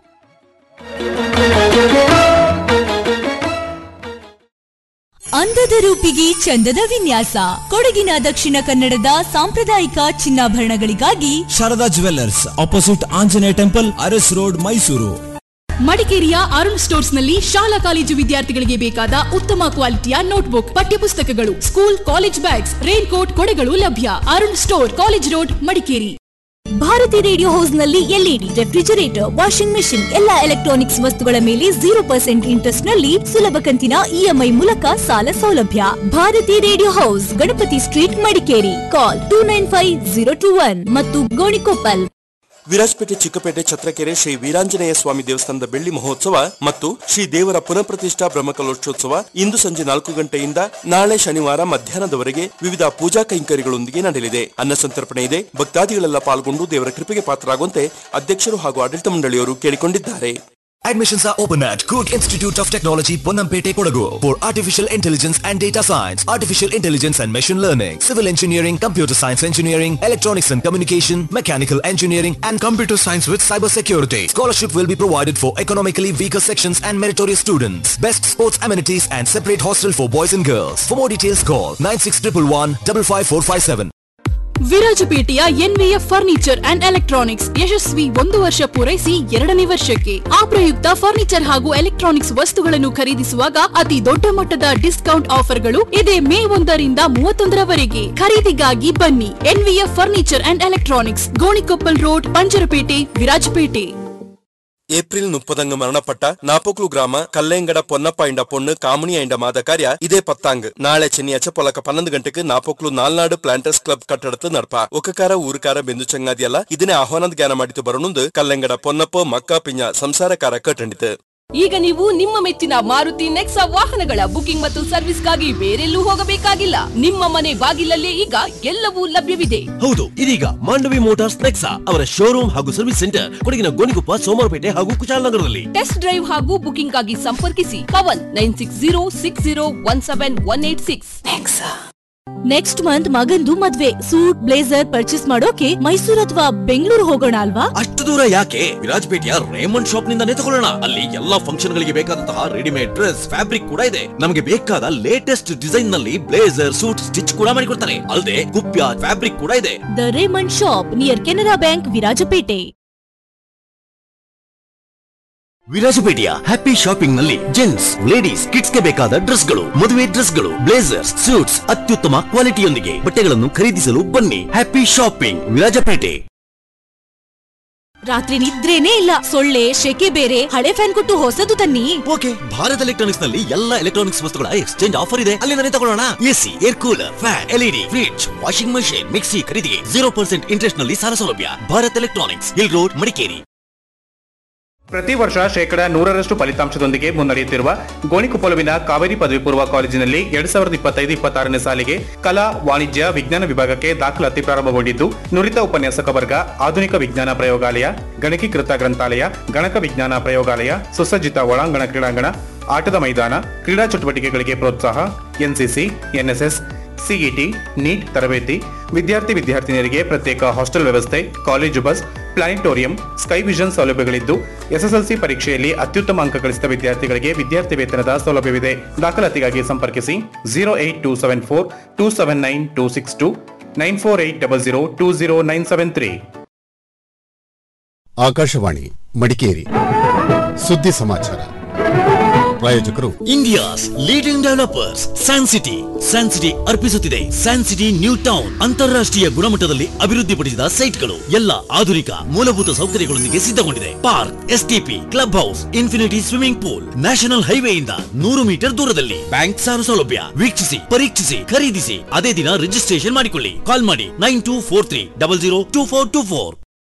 ಅಂದದ ರೂಪಿಗೆ ಚಂದದ ವಿನ್ಯಾಸ ಕೊಡಗಿನ ದಕ್ಷಿಣ ಕನ್ನಡದ ಸಾಂಪ್ರದಾಯಿಕ ಚಿನ್ನಾಭರಣಗಳಿಗಾಗಿ Sharada jewellers opposite Anjaneya temple Aras road Mysuru ಮಡಿಕೇರಿಯ ಅರುಣ್ ಸ್ಟೋರ್ಸ್ ನಲ್ಲಿ ಶಾಲಾ ಕಾಲೇಜು ವಿದ್ಯಾರ್ಥಿಗಳಿಗೆ ಬೇಕಾದ ಉತ್ತಮ ಕ್ವಾಲಿಟಿಯ ನೋಟ್ಬುಕ್ ಪಠ್ಯಪುಸ್ತಕಗಳು school college bags raincoat ಕೊಡೆಗಳು ಲಭ್ಯ Arun store college road Madikeri Bharati radio house ನಲ್ಲಿ ಎಲ್ಇಡಿ ರೆಫ್ರಿಜರೇಟರ್ ವಾಷಿಂಗ್ ಮೆಷಿನ್ ಎಲ್ಲಾ ಎಲೆಕ್ಟ್ರಾನಿಕ್ಸ್ ವಸ್ತುಗಳ ಮೇಲೆ ಜೀರೋ ಪರ್ಸೆಂಟ್ ಇಂಟ್ರೆಸ್ಟ್ ನಲ್ಲಿ ಸುಲಭ ಕಂತಿನ ಇಎಂಐ ಮೂಲಕ ಸಾಲ ಸೌಲಭ್ಯ Bharati radio house Ganapati street Madikeri call two nine five zero two one ಮತ್ತು ಗೋಣಿಕೊಪ್ಪಲ್ ವಿರಾಜಪೇಟೆ ಚಿಕ್ಕಪೇಟೆ ಛತ್ರಕೆರೆ ಶ್ರೀ ವೀರಾಂಜನೇಯ ಸ್ವಾಮಿ ದೇವಸ್ಥಾನದ ಬೆಳ್ಳಿ ಮಹೋತ್ಸವ ಮತ್ತು ಶ್ರೀ ದೇವರ ಪುನಃಪ್ರತಿಷ್ಠಾ ಬ್ರಹ್ಮಕಲೋತ್ಸವ ಇಂದು ಸಂಜೆ ನಾಲ್ಕು ಗಂಟೆಯಿಂದ ನಾಳೆ ಶನಿವಾರ ಮಧ್ಯಾಹ್ನದವರೆಗೆ ವಿವಿಧ ಪೂಜಾ ಕೈಂಕರ್ಯಗಳೊಂದಿಗೆ ನಡೆಯಲಿದೆ ಅನ್ನ ಸಂತರ್ಪಣೆ ಇದೆ ಭಕ್ತಾದಿಗಳೆಲ್ಲ ಪಾಲ್ಗೊಂಡು ದೇವರ ಕೃಪೆಗೆ ಪಾತ್ರರಾಗುವಂತೆ ಅಧ್ಯಕ್ಷರು ಹಾಗೂ ಆಡಳಿತ ಮಂಡಳಿಯವರು ಕೇಳಿಕೊಂಡಿದ್ದಾರೆ Admissions are open at Cook Institute of Technology, Ponampete, Kodagu for Artificial Intelligence and Data Science, Artificial Intelligence and Machine Learning, Civil Engineering, Computer Science Engineering, Electronics and Communication, Mechanical Engineering and Computer Science with Cybersecurity. Scholarship will be provided for economically weaker sections and meritorious students. Best sports amenities and separate hostel for boys and girls. For more details call 96111 55457. ವಿರಾಜಪೇಟೆಯ ಎನ್ವಿಎಫ್ ಫರ್ನಿಚರ್ ಅಂಡ್ ಎಲೆಕ್ಟ್ರಾನಿಕ್ಸ್ ಯಶಸ್ವಿ ಒಂದು ವರ್ಷ ಪೂರೈಸಿ ಎರಡನೇ ವರ್ಷಕ್ಕೆ ಆ ಪ್ರಯುಕ್ತ ಫರ್ನಿಚರ್ ಹಾಗೂ ಎಲೆಕ್ಟ್ರಾನಿಕ್ಸ್ ವಸ್ತುಗಳನ್ನು ಖರೀದಿಸುವಾಗ ಅತಿ ದೊಡ್ಡ ಮಟ್ಟದ ಡಿಸ್ಕೌಂಟ್ ಆಫರ್ಗಳು ಇದೇ ಮೇ ಒಂದರಿಂದ ಮೂವತ್ತೊಂದರವರೆಗೆ ಖರೀದಿಗಾಗಿ ಬನ್ನಿ NVF furniture and electronics Gonikoppal road Panjarpet Virajpet April ಮುಪ್ಪದಂಗ ಮರಣಪಟ್ಟ ನಾಪೊಕ್ಲು ಗ್ರಾಮ ಕಲ್ಲೆಂಗಡ ಪೊನ್ನಪ್ಪ ಇಂಡ ಪೊಣ್ಣು ಕಾಮಣಿ ಇಂಡ ಮಾದ ಕಾರ್ಯ ಇದೇ ಪತ್ತಾಂಗ್ ನಾಳೆ ಚೆನ್ನಿಯಾಚ ಪೊಲಕ ಪನ್ನೊಂದು ಗಂಟೆಗೆ ನಾಪೊಕ್ಲು ನಾಲ್ನಾಡು ಪ್ಲಾಂಟರ್ಸ್ ಕ್ಲಬ್ ಕಟ್ಟಡத்து ನಡ್ಪ ಒಕ್ಕಕಾರ ಊರುಕಾರ ಬೆಂದು ಚಂಗಾದಿಯಲ್ಲ ಇದನ್ನೇ ಆಹ್ವಾನದ ಜ್ಞಾನ ಮಾಡಿತು ಬರೋಣಂದು ಕಲ್ಲೆಂಗಡ ಪೊನ್ನಪ್ಪ ಮಕ್ಕ ಪಿಂಜ ಸಂಸಾರಕಾರ ಕಟ್ಟಂಡಿತು ಈಗ ನೀವು ನಿಮ್ಮ ಮೆಚ್ಚಿನ ಮಾರುತಿ ನೆಕ್ಸಾ ವಾಹನಗಳ ಬುಕಿಂಗ್ ಮತ್ತು ಸರ್ವಿಸ್ಗಾಗಿ ಬೇರೆಲ್ಲೂ ಹೋಗಬೇಕಾಗಿಲ್ಲ ನಿಮ್ಮ ಮನೆ ಬಾಗಿಲಲ್ಲೇ ಈಗ ಎಲ್ಲವೂ ಲಭ್ಯವಿದೆ ಹೌದು ಇದೀಗ ಮಾಂಡವಿ ಮೋಟಾರ್ಸ್ ನೆಕ್ಸಾ ಅವರ ಶೋರೂಮ್ ಹಾಗೂ ಸರ್ವಿಸ್ ಸೆಂಟರ್ ಕೊಡಗಿನ ಗೋಣಿಕೊಪ್ಪ ಸೋಮವಾರಪೇಟೆ ಹಾಗೂ ಕುಶಾಲನಗರದಲ್ಲಿ ಟೆಸ್ಟ್ ಡ್ರೈವ್ ಹಾಗೂ ಬುಕಿಂಗ್ ಆಗಿ ಸಂಪರ್ಕಿಸಿ Pavan nine six zero six zero one seven one eight six next month ಮಗಂದು ಮದ್ವೆ ಸೂಟ್ ಬ್ಲೇಸರ್ ಪರ್ಚೇಸ್ ಮಾಡೋಕೆ ಮೈಸೂರು ಅಥವಾ ಬೆಂಗಳೂರು ಹೋಗೋಣ ಅಲ್ವಾ ಅಷ್ಟು ದೂರ ಯಾಕೆ ವಿರಾಜಪೇಟೆಯ ರೇಮಂಡ್ ಶಾಪ್ ನಿಂದಾನೇ ತಗೊಳ್ಳೋಣ ಅಲ್ಲಿ ಎಲ್ಲಾ ಫಂಕ್ಷನ್ ಗಳಿಗೆ ಬೇಕಾದಂತಹ ರೆಡಿಮೇಡ್ ಡ್ರೆಸ್ ಫ್ಯಾಬ್ರಿಕ್ ಕೂಡ ಇದೆ ನಮಗೆ ಬೇಕಾದ ಲೇಟೆಸ್ಟ್ ಡಿಸೈನ್ ನಲ್ಲಿ ಬ್ಲೇಸರ್ ಸೂಟ್ ಸ್ಟಿಚ್ ಕೂಡ ಮಾಡಿಕೊಡ್ತಾರೆ ಅಲ್ಲದೆ ಕುಪ್ಯ ಫ್ಯಾಬ್ರಿಕ್ ಕೂಡ ಇದೆ the Raymond shop near Canara bank Virajpet ವಿರಾಜಪೇಟೆಯ ಹ್ಯಾಪಿ ಶಾಪಿಂಗ್ ನಲ್ಲಿ ಜೆಂಟ್ಸ್ ಲೇಡೀಸ್ ಕಿಡ್ಸ್ ಗೆ ಬೇಕಾದ ಡ್ರೆಸ್ ಗಳು ಮದುವೆ ಡ್ರೆಸ್ ಗಳು ಬ್ಲೇಸರ್ಸ್ ಸೂಟ್ಸ್ ಅತ್ಯುತ್ತಮ ಕ್ವಾಲಿಟಿಯೊಂದಿಗೆ ಬಟ್ಟೆಗಳನ್ನು ಖರೀದಿಸಲು ಬನ್ನಿ ಹ್ಯಾಪಿ ಶಾಪಿಂಗ್ ವಿರಾಜಪೇಟೆ ರಾತ್ರಿ ನಿದ್ರೇನೇ ಇಲ್ಲ ಸೊಳ್ಳೆ ಶೆಕೆ ಬೇರೆ ಹಳೆ ಫ್ಯಾನ್ ಕೊಟ್ಟು ಹೊಸದು ತನ್ನಿ ಓಕೆ ಭಾರತ್ ಎಲೆಕ್ಟ್ರಾನಿಕ್ಸ್ ನಲ್ಲಿ ಎಲ್ಲ ಎಲೆಕ್ಟ್ರಾನಿಕ್ಸ್ ವಸ್ತುಗಳ ಎಕ್ಸ್ಚೇಂಜ್ ಆಫರ್ ಇದೆ ಅಲ್ಲಿಂದಲೇ ತಗೊಳ್ಳೋಣ AC air cooler fan LED fridge washing machine mixie ಖರೀದಿಗೆ ಜೀರೋ ಪರ್ಸೆಂಟ್ ಇಂಟ್ರೆಸ್ಟ್ ನಲ್ಲಿ ಸಾಲ ಸೌಲಭ್ಯ Bharat electronics hill road Madikeri ಪ್ರತಿ ವರ್ಷ ಶೇಕಡ ನೂರರಷ್ಟು ಫಲಿತಾಂಶದೊಂದಿಗೆ ಮುನ್ನಡೆಯುತ್ತಿರುವ ಗೋಣಿಕೊಪ್ಪಲುವಿನ ಕಾವೇರಿ ಪದವಿ ಪೂರ್ವ ಕಾಲೇಜಿನಲ್ಲಿ ಎರಡ್ ಸಾವಿರದ ಇಪ್ಪತ್ತೈದು ಇಪ್ಪತ್ತಾರನೇ ಸಾಲಿಗೆ ಕಲಾ ವಾಣಿಜ್ಯ ವಿಜ್ಞಾನ ವಿಭಾಗಕ್ಕೆ ದಾಖಲಾತಿ ಪ್ರಾರಂಭಗೊಂಡಿದ್ದು ನುರಿತ ಉಪನ್ಯಾಸಕ ವರ್ಗ ಆಧುನಿಕ ವಿಜ್ಞಾನ ಪ್ರಯೋಗಾಲಯ ಗಣಕೀಕೃತ ಗ್ರಂಥಾಲಯ ಗಣಕ ವಿಜ್ಞಾನ ಪ್ರಯೋಗಾಲಯ ಸುಸಜ್ಜಿತ ಒಳಾಂಗಣ ಕ್ರೀಡಾಂಗಣ ಆಟದ ಮೈದಾನ ಕ್ರೀಡಾ ಚಟುವಟಿಕೆಗಳಿಗೆ ಪ್ರೋತ್ಸಾಹ ಎನ್ಸಿಸಿ ಎನ್ಎಸ್ಎಸ್ ಸಿಇಟಿ ನೀಟ್ ತರಬೇತಿ ವಿದ್ಯಾರ್ಥಿ ವಿದ್ಯಾರ್ಥಿನಿಯರಿಗೆ ಪ್ರತ್ಯೇಕ ಹಾಸ್ಟೆಲ್ ವ್ಯವಸ್ಥೆ college bus planetarium sky vision ಸೌಲಭ್ಯಗಳಿದ್ದು ಎಸ್ಎಸ್ಎಲ್ಸಿ ಪರೀಕ್ಷೆಯಲ್ಲಿ ಅತ್ಯುತ್ತಮ ಅಂಕ ಗಳಿಸಿದ ವಿದ್ಯಾರ್ಥಿಗಳಿಗೆ ವಿದ್ಯಾರ್ಥಿ ವೇತನದ ಸೌಲಭ್ಯವಿದೆ ದಾಖಲಾತಿಗಾಗಿ ಸಂಪರ್ಕಿಸಿ zero eight two seven four two seven nine two six two nine four eight double zero two zero nine seven three Akashvani Madikeri ಸುದ್ದಿ ಸಮಾಚಾರ ಪ್ರಾಯೋಜಕರು India's leading developers San city San city ಅರ್ಪಿಸುತ್ತಿದೆ ಸ್ಯಾನ್ ಸಿಟಿ ನ್ಯೂ ಟೌನ್ ಅಂತಾರಾಷ್ಟ್ರೀಯ ಗುಣಮಟ್ಟದಲ್ಲಿ ಅಭಿವೃದ್ಧಿಪಡಿಸಿದ ಸೈಟ್ಗಳು ಎಲ್ಲ ಆಧುನಿಕ ಮೂಲಭೂತ ಸೌಕರ್ಯಗಳೊಂದಿಗೆ ಸಿದ್ಧಗೊಂಡಿದೆ park STP club house infinity swimming pool national ಹೈವೇಯಿಂದ ನೂರು ಮೀಟರ್ ದೂರದಲ್ಲಿ ಬ್ಯಾಂಕ್ ಸಾಲ ಸೌಲಭ್ಯ ವೀಕ್ಷಿಸಿ ಪರೀಕ್ಷಿಸಿ ಖರೀದಿಸಿ ಅದೇ ದಿನ ರಿಜಿಸ್ಟ್ರೇಷನ್ ಮಾಡಿಕೊಳ್ಳಿ ಕಾಲ್ ಮಾಡಿ nine two four three double zero two four two four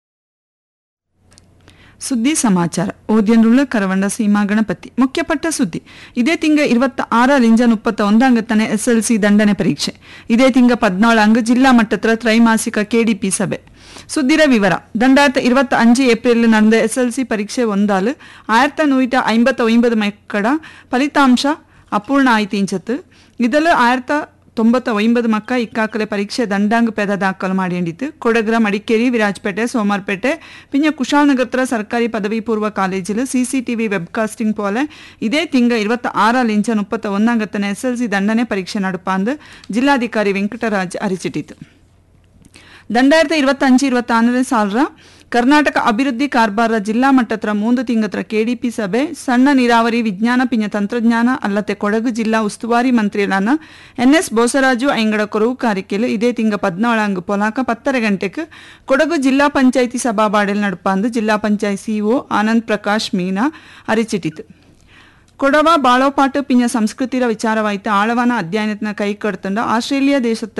ಸುದ್ದಿ ಸಮಾಚಾರ ಓದ್ಯನ್ರುಳ್ಳ ಕರವಂಡ ಸೀಮಾ ಗಣಪತಿ ಮುಖ್ಯಪಟ್ಟ ಸುದ್ದಿ ಇದೇ ತಿಂಗ ഇരുപത്തി ആറാലിഞ്ച മുപ്പത്തി ഒന്നാംഗത്തನೆ ಎಸ್ ಎಲ್ ಸಿ ದಂಡನೆ ಪರೀಕ್ಷೆ ಇದೇ ತಿಂಗ ಪದ್ನಾಳಂಗ್ ಜಿಲ್ಲಾ ಮಟ್ಟತ್ರ ತ್ರೈಮಾಸಿಕ ಕೆಡಿಪಿ ಸಭೆ ಸುದ್ದಿರ ವಿವರ രണ്ടായിരത്തി ഇരുപത്തി അഞ്ച് ഏപ്രിലിൽ നടന്ന എസ് എൽ സി പരീക്ഷ ഒന്നാല് ആയിരത്തി നൂറ്റി അമ്പത്തി ഒമ്പത് മക്കട ഫലിതാംശ അപൂർണ ആയിത്തീഞ്ചത്ത് ഇതിൽ ആയിരത്തി ತೊಂಬತ್ತ ಒಂಬತ್ತು ಮಕ್ಕ ಇಕ್ಕಾಕಲೆ ಪರೀಕ್ಷೆ ದಂಡಾಂಗ ಪೆದ ದಾಖಲು ಮಾಡಿಕೊಂಡಿತ್ತು ಕೊಡಗ್ರ ಮಡಿಕೇರಿ ವಿರಾಜಪೇಟೆ ಸೋಮಾರ್ಪೇಟೆ ಪಿಂಜ ಕುಶಾಲನಗರ ಸರ್ಕಾರಿ ಪದವಿ ಪೂರ್ವ ಕಾಲೇಜಿಲು ಸಿಸಿಟಿವಿ ವೆಬ್ಕಾಸ್ಟಿಂಗ್ ಪೋಲೆ ಇದೇ ತಿಂಗ ಇರುವತ್ತ ಆರಾಲಿಂಚ ಮುಪ್ಪತ್ತ ಒಂದಾಂಗತ್ತನೆ ಎಸ್ ಎಲ್ ಸಿ ದಂಡನೆ ಪರೀಕ್ಷೆ ನಡುಪಾಂದು ಜಿಲ್ಲಾಧಿಕಾರಿ ವೆಂಕಟರಾಜ್ ಅರಿಚಿಟ್ಟಿತು രണ്ടായിരത്തി ഇരുപത്തി അഞ്ച് ഇരുപത്തി ആറിലെ സാലറ ಕರ್ನಾಟಕ ಅಭಿವೃದ್ಧಿ ಕಾರ್ಬಾರ ಜಿಲ್ಲಾ ಮಟ್ಟತ್ರ ಮೂಂದು ತಿಂಗತ್ರ ಕೆಡಿಪಿ ಸಭೆ ಸಣ್ಣ ನೀರಾವರಿ ವಿಜ್ಞಾನ ಪಿಂಜ ತಂತ್ರಜ್ಞಾನ ಅಲ್ಲದೆ ಕೊಡಗು ಜಿಲ್ಲಾ ಉಸ್ತುವಾರಿ ಮಂತ್ರಿಗಳಾನ ಎನ್ಎಸ್ ಬೋಸರಾಜು ಐಂಗಡ ಕೊರವು ಕಾರಿಕೆಲು ಇದೇ ತಿಂಗ ಪದ್ನಾಳಂಗ್ ಪೊಲಾಕ ಪತ್ತರ ಗಂಟೆಗೆ ಕೊಡಗು ಜಿಲ್ಲಾ ಪಂಚಾಯಿತಿ ಸಭಾಬಾಡೆಲ್ ನಡುಪಾಂದು ಜಿಲ್ಲಾ ಪಂಚಾಯತ್ ಸಿಇಒ ಆನಂದ್ ಪ್ರಕಾಶ್ ಮೀನಾ ಅರಿಚಿಟ್ಟಿತು ಕೊಡವ ಬಾಳೋಪಾಟು ಪಿಂಜ ಸಂಸ್ಕೃತಿರ ವಿಚಾರವಾಯ್ತು ಆಳವಾನ ಅಧ್ಯಯನದ ಕೈ ಕಡ್ತಂಡ ಆಸ್ಟ್ರೇಲಿಯಾ ದೇಶತ್ರ